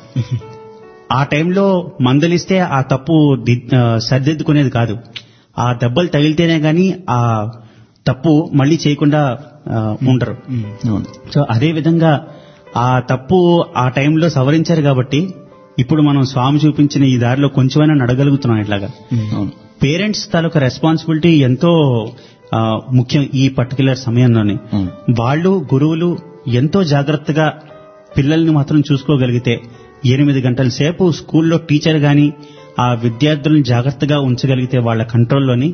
ఆ టైంలో మందలిస్తే ఆ తప్పు ది- ఆ, సరిదిద్దుకునేది కాదు ఆ దెబ్బలు తగిలితేనే గాని ఆ తప్పు మళ్ళీ చేయకుండా ఆ, ఉండరు అవును. సో అదే విధంగా ఆ తప్పు ఆ టైంలో సవరించారు కాబట్టి ఇప్పుడు మనం స్వామి చూపించిన ఈ దారిలో కొంచెమైనా నడగలుగుతున్నాం ఇట్లాగా అవును. పేరెంట్స్ తాలూకా రెస్పాన్సిబిలిటీ ఎంతో ఆ, ముఖ్యం ఈ పర్టికులర్ సమయంలోనే Hmm. వాళ్ళు గురువులు ఎంతో జాగ్రత్తగా పిల్లల్ని మాత్రం చూసుకోగలిగితే ఎనిమిది గంటల సేపు స్కూల్లో టీచర్ గాని ఆ విద్యార్థులను జాగ్రత్తగా ఉంచగలిగితే వాళ్ళ కంట్రోల్లోని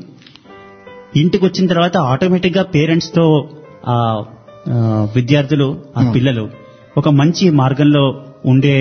ఇంటికి వచ్చిన తర్వాత ఆటోమేటిక్ గా పేరెంట్స్ తో ఆ ఆ, విద్యార్థులు ఆ పిల్లలు ఒక మంచి మార్గంలో ఉండే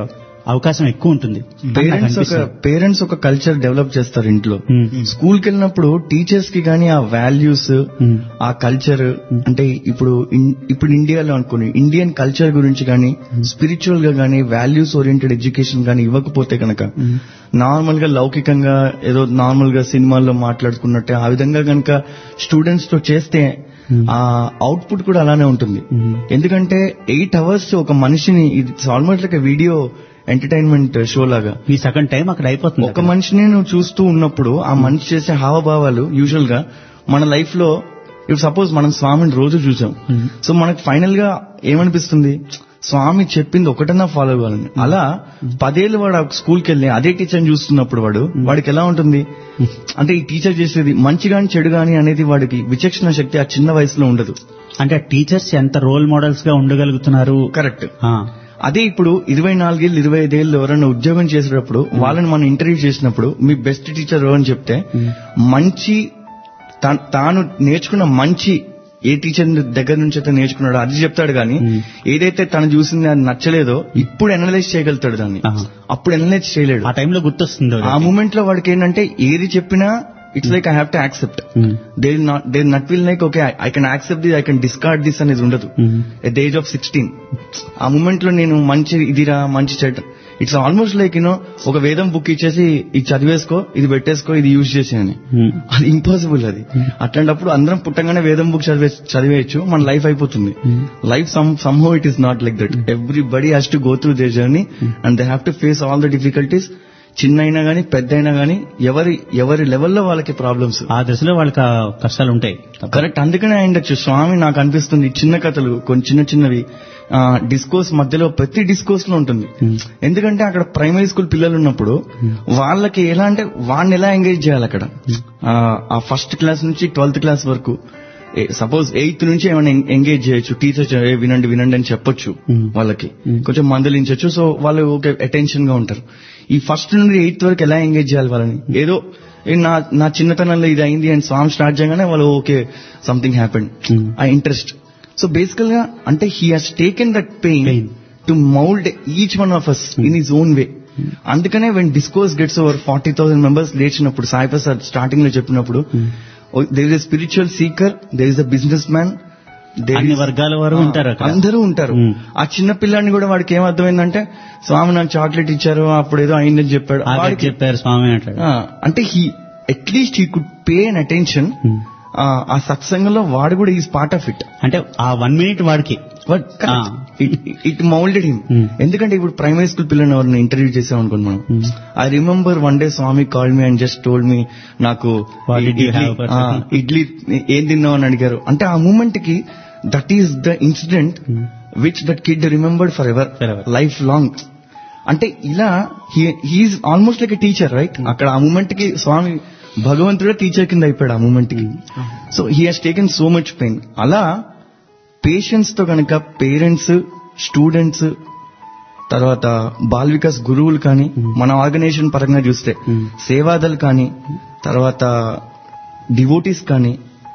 అవకాశం ఎక్కువ ఉంటుంది అని నాకు పేరెంట్స్ ఒక అనిపిస్తుంది. పేరెంట్స్ ఒక కల్చర్ డెవలప్ చేస్తారు ఇంట్లో ఉమ్. స్కూల్ కి వెళ్ళినప్పుడు టీచర్స్ కి గానీ ఆ వాల్యూస్ ఉమ్. ఆ కల్చర్ అంటే ఇప్పుడు ఇన్- ఇప్పుడు ఇండియాలో అనుకోని ఇండియన్ కల్చర్ గురించి గానీ స్పిరిచువల్ గా గానీ వాల్యూస్ ఓరియంటెడ్ ఎడ్యుకేషన్ గానీ ఇవ్వకపోతే కనుక నార్మల్ గా లౌకికంగా ఏదో నార్మల్ గా సినిమాల్లో మాట్లాడుకున్నట్టే ఆ విధంగా కనుక స్టూడెంట్స్ తో చేస్తే ఆ అవుట్పుట్ కూడా అలానే ఉంటుంది ఎందుకంటే ఎయిట్ అవర్స్ ఒక మనిషిని ఇది almost like video entertainment show లాగా మీ సగం టైం అక్కడ అయిపోతుంది ఒక మనిషిని నువ్వు చూస్తూ ఉన్నప్పుడు ఆ మనిషి చేసే హావభావాలు యూజువల్ గా మన లైఫ్ లో ఇప్పుడు సపోజ్ మనం స్వామిని రోజు చూసాం సో మనకు ఫైనల్ గా ఏమనిపిస్తుంది స్వామి చెప్పింది ఒకటన్నా ఫాలో అవ్వాలని అలా పదేళ్ళు వాడు స్కూల్కి వెళ్ళి అదే టీచర్ని చూస్తున్నప్పుడు వాడు వాడికి ఎలా ఉంటుంది అంటే ఈ టీచర్ చేసేది మంచి గాని చెడు గాని అనేది వాడికి విచక్షణ శక్తి ఆ చిన్న వయసులో ఉండదు అంటే టీచర్స్ ఎంత రోల్ మోడల్స్ గా ఉండగలుగుతున్నారు కరెక్ట్ ఆ, అదే ఇప్పుడు ఇరవై నాలుగేళ్ళు ఇరవై ఐదేళ్ళు ఎవరైనా ఉద్యోగం చేసేటప్పుడు వాళ్ళని మనం ఇంటర్వ్యూ చేసినప్పుడు మీ బెస్ట్ టీచర్ ఎవరు అని చెప్తే మంచి తా- తాను నేర్చుకున్న మంచి ఏ టీచర్ దగ్గర నుంచి అయితే నేర్చుకున్నాడో అది చెప్తాడు కానీ ఏదైతే తను చూసింది అది నచ్చలేదో ఇప్పుడు అనలైజ్ చేయగలుగుతాడు దాన్ని ఆహా. అప్పుడు అనలైజ్ చేయలేడు ఆ టైంలో గుర్తొస్తుంది ఆ మూమెంట్ లో వాడికి ఏంటంటే ఏది చెప్పినా it's like I have to accept they not they not will like okay I can accept this I can discard this అనేది ఉండదు at the age of sixteen ఆ మూమెంట్ లో నేను మంచి ఇదిరా మంచి చెడ్డ ఇట్స్ ఆల్మోస్ట్ లైక్ యూనో ఒక వేదం బుక్ ఇచ్చేసి ఇది చదివేసుకో ఇది పెట్టేసుకో ఇది యూజ్ చేసి అని అది ఇంపాసిబుల్ అది అట్లాంటప్పుడు అందరం పుట్టంగానే వేదం బుక్ చదివే చదివేయచ్చు మన లైఫ్ అయిపోతుంది life some somehow it is not like that everybody has to go through the journey and they have to face all the difficulties చిన్న అయినా గానీ పెద్ద అయినా గానీ ఎవరి ఎవరి లెవెల్లో వాళ్ళకి ప్రాబ్లమ్స్ ఆ దశలో వాళ్ళకి ఆ కష్టాలు ఉంటాయి కరెక్ట్ అందుకనే అయిండొచ్చు స్వామి నాకు అనిపిస్తుంది చిన్న కథలు కొన్ని చిన్న చిన్నవి డిస్కోర్స్ మధ్యలో ప్రతి డిస్కోర్స్ లో ఉంటుంది ఎందుకంటే అక్కడ ప్రైమరీ స్కూల్ పిల్లలు ఉన్నప్పుడు వాళ్ళకి ఎలా అంటే వాడిని ఎలా ఎంగేజ్ చేయాలి అక్కడ ఆ, ఆ ఫస్ట్ క్లాస్ నుంచి ట్వెల్త్ క్లాస్ వరకు సపోజ్ ఎయిత్ నుంచి ఏమైనా ఎంగేజ్ చేయొచ్చు టీచర్ వినండి వినండి అని చెప్పొచ్చు వాళ్ళకి కొంచెం మందలించొచ్చు సో వాళ్ళు ఓకే అటెన్షన్ గా ఉంటారు ఈ ఫస్ట్ నుండి ఎయిత్ వరకు ఎలా ఎంగేజ్ చేయాలి వాళ్ళని ఏదో ఏ నా నా చిన్నతనంలో ఇది అయింది అండ్ సాంగ్ స్టార్ట్ చేయగానే వాళ్ళు ఓకే సంథింగ్ హ్యాపెండ్ ఆ ఇంట్రెస్ట్ సో బేసికల్ గా అంటే he has taken that pain Pain. To mould each one of us in his own way అందుకనే when discourse gets over forty thousand members లేచినప్పుడు సాయి ప్రసాద్ స్టార్టింగ్ లో చెప్పినప్పుడు there is spiritual seeker there is a business man అన్ని వర్గాల వారు ఉంటారు అక్కడ. అందరూ ఉంటారు Hmm. ఆ చిన్న పిల్లాడిని కూడా వాడికి ఏం అర్థమైందంటే స్వామి నాకు చాక్లెట్ ఇచ్చారు అప్పుడు ఏదో అయిందని చెప్పాడు ఆ వాడికి చెప్పారు స్వామి అంటాడు ఆ, అంటే he at least he could pay an attention ఆ సత్సంగంలో వాడు కూడా ఈజ్ పార్ట్ ఆఫ్ ఇట్ అంటే ఆ వన్ మినిట్ వాడికి ఆ. It moulded him Hmm. ఎందుకంటే ఇప్పుడు ప్రైమరీ స్కూల్ పిల్లల్ని ఎవరిని ఇంటర్వ్యూ చేసాం అనుకోండి మనం I remember one day Swami call me and just told me నాకు What did you idli- have for ఆ, supper? ఇడ్లీ ఏం తిన్నావు అని అడిగారు అంటే ఆ మూమెంట్ కి that is the incident which that kid remembered for ever Forever. Life long అంటే ఇలా he is almost like a teacher right అక్కడ ఆ మూమెంట్ కి స్వామి భగవంతుడే టీచర్ కింద అయిపోయాడు ఆ మూమెంట్ కి so he has taken so much pain అలా పేషెన్స్ తో కనుక పేరెంట్స్ స్టూడెంట్స్ తర్వాత బాల్ వికాస్ గురువులు కానీ మన ఆర్గనైజేషన్ పరంగా చూస్తే సేవాదలు కానీ తర్వాత డివోటీస్ కానీ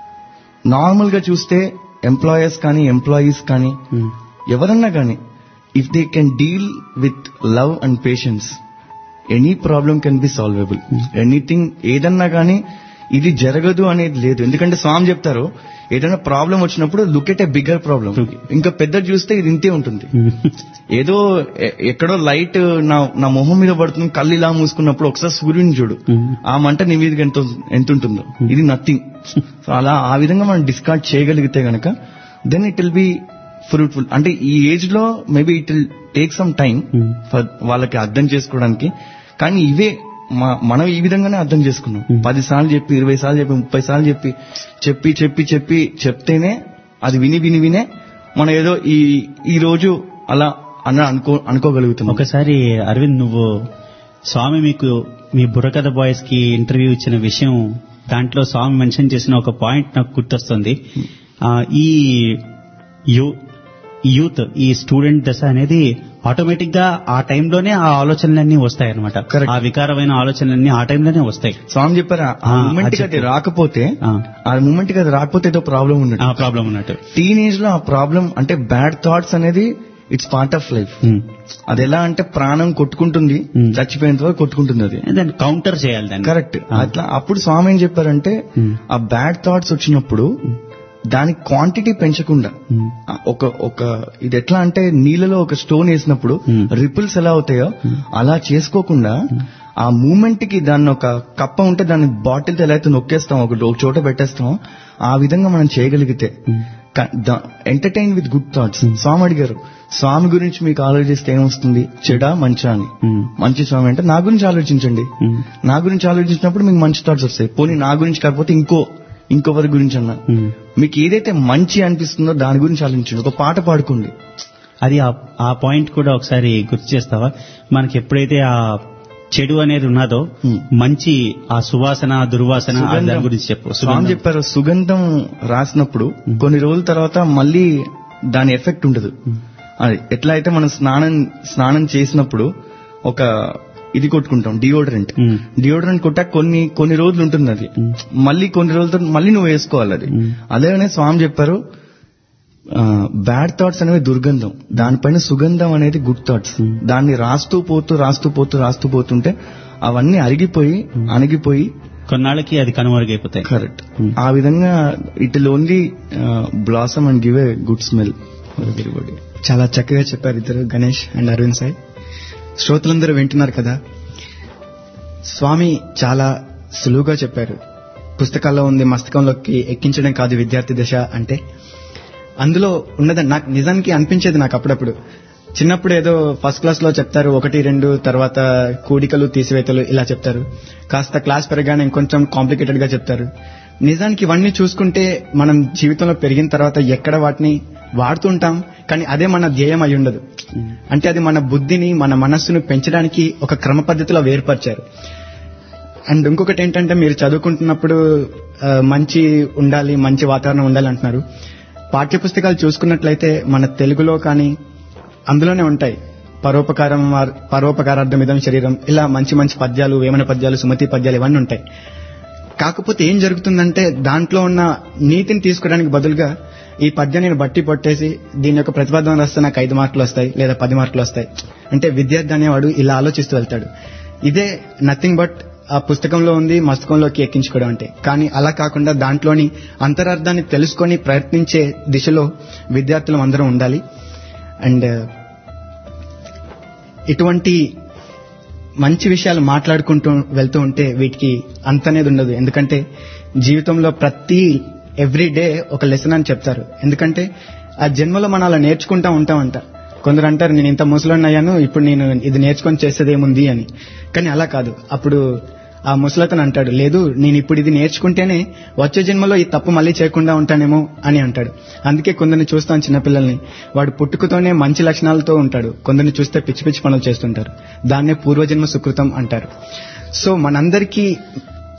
నార్మల్ గా చూస్తే ఎంప్లాయర్స్ కానీ ఎంప్లాయీస్ కానీ ఎవరన్నా కానీ if they can deal with love and patience any problem can be solvable anything ఏదన్నా కానీ ఇది జరగదు అనేది లేదు ఎందుకంటే స్వామి చెప్తారు ఏదైనా ప్రాబ్లం వచ్చినప్పుడు look at a bigger problem ఇంకా పెద్ద చూస్తే ఇది ఇంతే ఉంటుంది ఏదో ఎ- ఎక్కడో లైట్ నా నా మొహం మీద పడుతుంది కళ్ళు ఇలా మూసుకున్నప్పుడు ఒకసారి సూర్యుని చూడు ఆ మంట నీ మీదకి ఎంత ఎంత ఉంటుందో ఇది నథింగ్ సో అలా ఆ విధంగా మనం డిస్కార్డ్ చేయగలిగితే గనక then it will be fruitful అంటే ఈ ఏజ్ లో maybe it will take some time for వాళ్ళకి అర్థం చేసుకోవడానికి కానీ ఇవే మ- మనం ఈ విధంగానే అర్థం చేసుకున్నాం పది సార్లు చెప్పి ఇరవై సార్లు చెప్పి ముప్పై సార్లు చెప్పి చెప్పి చెప్పి చెప్పి చెప్తేనే అది విని విని వినే మనం ఏదో ఈ ఈ రోజు అలా అన్న అనుకో అనుకోగలుగుతున్నాం ఒకసారి అరవింద్ నువ్వు స్వామి మీకు మీ బుర్రకథ బాయ్స్ కి ఇంటర్వ్యూ ఇచ్చిన విషయం దాంట్లో స్వామి మెన్షన్ చేసిన ఒక పాయింట్ నాకు గుర్తొస్తుంది ఆ, ఈ యూ యూత్ ఈ స్టూడెంట్ దశ అనేది ఆటోమేటిక్ గా ఆ టైంలోనే ఆ ఆలోచనలన్నీ వస్తాయి అనమాట Correct. ఆ వికారమైన ఆలోచనలన్నీ ఆ టైంలోనే వస్తాయి స్వామి చెప్పారా ఆ ఆ, మూమెంట్ అది కి అది చెప్పు. రాకపోతే ఆ. ఆ మూమెంట్ కి అది రాకపోతే ఏదో ప్రాబ్లం ఆ ఉన్నట్టు ప్రాబ్లం ఉన్నట్టు టీనేజ్ లో ఆ ప్రాబ్లం అంటే బ్యాడ్ థాట్స్ అనేది it's part of life um. అది ఎలా అంటే ప్రాణం కొట్టుకుంటుంది Hmm. చచ్చిపోయేంత వరకు కొట్టుకుంటుంది అది దాన్ని కౌంటర్ చేయాలి దాన్ని కరెక్ట్ ఆ. అట్లా అప్పుడు స్వామి ఏం చెప్పారంటే Hmm. ఆ బ్యాడ్ థాట్స్ వచ్చినప్పుడు దాని క్వాంటిటీ పెంచకుండా Hmm. ఆ ఒక ఒక ఇది ఎట్లా అంటే నీళ్ళలో ఒక స్టోన్ వేసినప్పుడు Hmm. రిపుల్స్ ఎలా అవుతాయో అలా చేసుకోకుండా ఆ మూమెంట్ కి దాన్ని ఒక కప్ప ఉంటే దాన్ని బాటిల్ తో ఎలా అయితే నొక్కేస్తాం ఒక ఒక చోట పెట్టేస్తాం ఆ విధంగా మనం చేయగలిగితే entertain with good thoughts Swami అడిగారు స్వామి గురించి మీకు ఆలోచిస్తే ఏమొస్తుంది చెడా మంచా అని Hmm. మంచి స్వామి అంటే నా గురించి ఆలోచించండి Hmm. నా గురించి ఆలోచించినప్పుడు మీకు మంచి థాట్స్ వస్తాయి పోనీ నా గురించి కాకపోతే ఇంకో ఇంకొకరి గురించి అన్నా ఉమ్. మీకు ఏదైతే మంచి అనిపిస్తుందో దాని గురించి ఆలోచించండి ఒక పాట పాడుకోండి అది ఆ- ఆ పాయింట్ కూడా ఒకసారి గుర్తు చేస్తావా మనకి ఎప్పుడైతే ఆ చెడు అనేది ఉన్నదో Hmm. మంచి ఆ సువాసన దుర్వాసన ఆ దాని సుగంధం. గురించి చెప్పు స్వామి సుగంధం. చెప్పారు సుగంధం రాసినప్పుడు కొన్ని రోజుల తర్వాత మళ్ళీ దాని ఎఫెక్ట్ ఉండదు అది ఎట్లా అయితే మనం స్నానం స్నానం చేసినప్పుడు ఒక ఇది కొట్టుకుంటాం డియోడరెంట్ Hmm. డియోడరెంట్ కొట్టాక కొన్ని కొన్ని రోజులు ఉంటుంది అది మళ్ళీ కొన్ని రోజుల తర్వాత మళ్ళీ నువ్వు వేసుకోవాలి అది Hmm. అదేగానే స్వామి చెప్పారు బ్యాడ్ థాట్స్ అనేవి దుర్గంధం దానిపైన సుగంధం అనేది గుడ్ థాట్స్ దాన్ని రాస్తూ పోతూ రాస్తూ పోతూ రాస్తూ పోతుంటే అవన్నీ అరిగిపోయి అణిగిపోయి కొన్నాళ్ళకి అది కనుమరుగైపోతాయి కరెక్ట్ ఆ విధంగా it will only blossom and give a good smell everybody చాలా చక్కగా చెప్పారు ఇద్దరు గణేష్ అండ్ అరవింద్ సాయి శ్రోతలందరూ వింటున్నారు కదా స్వామి చాలా సులువుగా చెప్పారు పుస్తకాల్లో ఉంది మస్తకంలోకి ఎక్కించడం కాదు విద్యార్థి దశ అంటే అందులో ఉన్నదని నాకు నిజానికి అనిపించేది నాకు అప్పుడప్పుడు చిన్నప్పుడు ఏదో ఫస్ట్ క్లాస్ లో చెప్తారు ఒకటి రెండు తర్వాత కూడికలు తీసివేతలు ఇలా చెప్తారు కాస్త క్లాస్ పెరగానే ఇంకొంచెం కాంప్లికేటెడ్ గా చెప్తారు నిజానికి ఇవన్నీ చూసుకుంటే మనం జీవితంలో పెరిగిన తర్వాత ఎక్కడ వాటిని వాడుతూ ఉంటాం కానీ అదే మన ధ్యేయం అయి ఉండదు అంటే అది మన బుద్ధిని మన మనస్సును పెంచడానికి ఒక క్రమ పద్ధతిలో వేర్పరిచారు అండ్ ఇంకొకటి ఏంటంటే మీరు చదువుకుంటున్నప్పుడు ఆ, మంచి ఉండాలి మంచి వాతావరణం ఉండాలి అంటున్నారు పాఠ్య పుస్తకాలు చూసుకున్నట్లయితే మన తెలుగులో కానీ అందులోనే ఉంటాయి పరోపకారం వార్- పరోపకారార్థం ఇదం శరీరం ఇలా మంచి మంచి పద్యాలు వేమన పద్యాలు సుమతి పద్యాలు ఇవన్నీ ఉంటాయి కాకపోతే ఏం జరుగుతుందంటే దాంట్లో ఉన్న నీతిని తీసుకోవడానికి బదులుగా ఈ పద్యం నేను బట్టి పట్టేసి దీని యొక్క ప్రతిపాదన రాస్తే నాకు ఐదు మార్కులు వస్తాయి లేదా పది మార్కులు వస్తాయి అంటే విద్యార్థి అనేవాడు ఇలా ఆలోచిస్తూ వెళ్తాడు ఇదే నథింగ్ బట్ ఆ పుస్తకంలో ఉంది మస్తకంలోకి ఎక్కించుకోవడం అంటే కానీ అలా కాకుండా దాంట్లోని అంతరార్థాన్ని తెలుసుకొని ప్రయత్నించే దిశలో విద్యార్థులం అందరం ఉండాలి అండ్ ఇటువంటి మంచి విషయాలు మాట్లాడుకుంటూ వెళ్తూ ఉంటే వీటికి అంతనేది ఉండదు ఎందుకంటే జీవితంలో ప్రతి ఎవ్రీ డే ఒక లెసన్ అని చెప్తారు ఎందుకంటే ఆ జన్మలో మనం అలా నేర్చుకుంటా ఉంటామంట కొందరు అంటారు నేను ఇంత ముసలోని అయ్యాను ఇప్పుడు నేను ఇది నేర్చుకొని చేసేది ఏముంది అని కానీ అలా కాదు అప్పుడు ఆ ముసలతను అంటాడు లేదు నేను ఇప్పుడు ఇది నేర్చుకుంటేనే వచ్చే జన్మలో ఈ తప్పు మళ్ళీ చేయకుండా ఉంటానేమో అని అంటాడు అందుకే కొందరిని చూస్తాం చిన్నపిల్లల్ని వాడు పుట్టుకతోనే మంచి లక్షణాలతో ఉంటాడు కొందరిని చూస్తే పిచ్చి పిచ్చి పనులు చేస్తుంటారు దాన్నే పూర్వజన్మ సుకృతం అంటారు సో మనందరికీ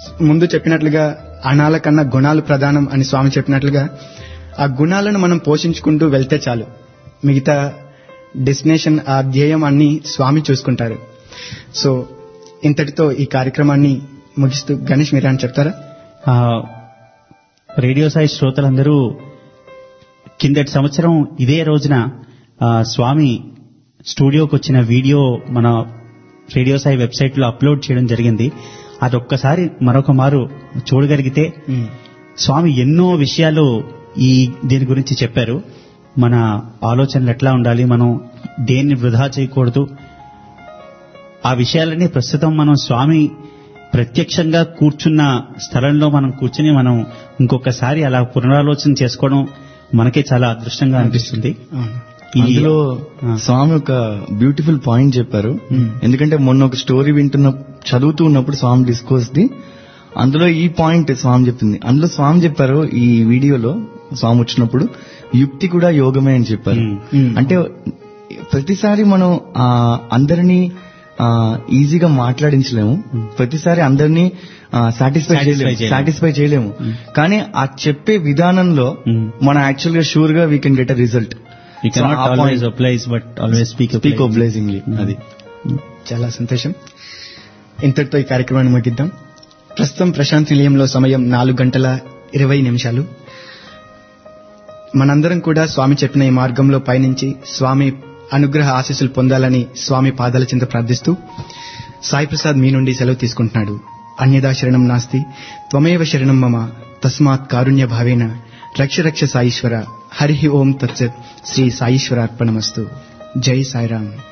ముందు చెప్పినట్లుగా అణాల కన్నా గుణాలు ప్రధానం అని స్వామి చెప్పినట్లుగా ఆ గుణాలను మనం పోషించుకుంటూ వెళ్తే చాలు మిగతా డెస్టినేషన్ ఆ ధ్యేయం అన్ని స్వామి చూసుకుంటారు సో ఇంతటితో ఈ కార్యక్రమాన్ని ముగిస్తూ గణేష్ మీరా అని చెప్తారా ఆ, రేడియో సాయి శ్రోతలందరూ కిందటి సంవత్సరం ఇదే రోజున ఆ, స్వామి స్టూడియోకి వచ్చిన వీడియో మన రేడియో సాయి వెబ్సైట్ లో అప్లోడ్ చేయడం జరిగింది అదొక్కసారి మరొక మారు చూడగలిగితే స్వామి ఎన్నో విషయాలు ఈ దీని గురించి చెప్పారు మన ఆలోచనలు ఎట్లా ఉండాలి మనం దేన్ని వృధా చేయకూడదు ఆ విషయాలన్నీ ప్రస్తుతం మనం స్వామి ప్రత్యక్షంగా కూర్చున్న స్థలంలో మనం కూర్చుని మనం ఇంకొకసారి అలా పునరాలోచన చేసుకోవడం మనకే చాలా అదృష్టంగా అనిపిస్తుంది అవును ఈ- అందులో ఆ. స్వామి ఒక బ్యూటిఫుల్ పాయింట్ చెప్పారు ఎందుకంటే మొన్న ఒక స్టోరీ వింటున్న చదువుతూ ఉన్నప్పుడు స్వామి డిస్కోర్స్ ది అందులో ఈ పాయింట్ స్వామి చెప్పింది అందులో స్వామి చెప్పారు ఈ వీడియోలో స్వామి వచ్చినప్పుడు యుక్తి కూడా యోగమే అని చెప్పారు Hmm. అంటే ప్రతిసారి మనం ఆ, అందరినీ ఆ, ఈజీగా మాట్లాడించలేము ప్రతిసారి అందరినీ సాటిస్ఫై Satisfy చేయలేము చేయలేము. సాటిస్ఫై చేయలేము కానీ ఆ చెప్పే విధానంలో Hmm. మనం యాక్చువల్ గా షూర్ గా we can get a result you cannot always applies but always speak speak blazingly అది చాలా సంతోషం ఇంతటితో ఈ కార్యక్రమాన్ని ముగిద్దాం ప్రస్తుతం ప్రశాంత్ నిలయంలో సమయం నాలుగు గంటల ఇరవై నిమిషాలు మనందరం కూడా స్వామి చెప్పిన ఈ మార్గంలో పయనించి స్వామి అనుగ్రహ ఆశీస్సులు పొందాలని స్వామి పాదాల చింత ప్రార్థిస్తూ సాయి ప్రసాద్ మీ నుండి సెలవు తీసుకుంటున్నాడు అన్యదా శరణం నాస్తి త్వమేవ శరణం మమ తస్మాత్ కారుణ్య భావేన రక్ష రక్ష సాయిశ్వర హరి ఓం తత్సత్ శ్రీ సాయిశ్వర అర్పణమస్తు జై సాయిరామ్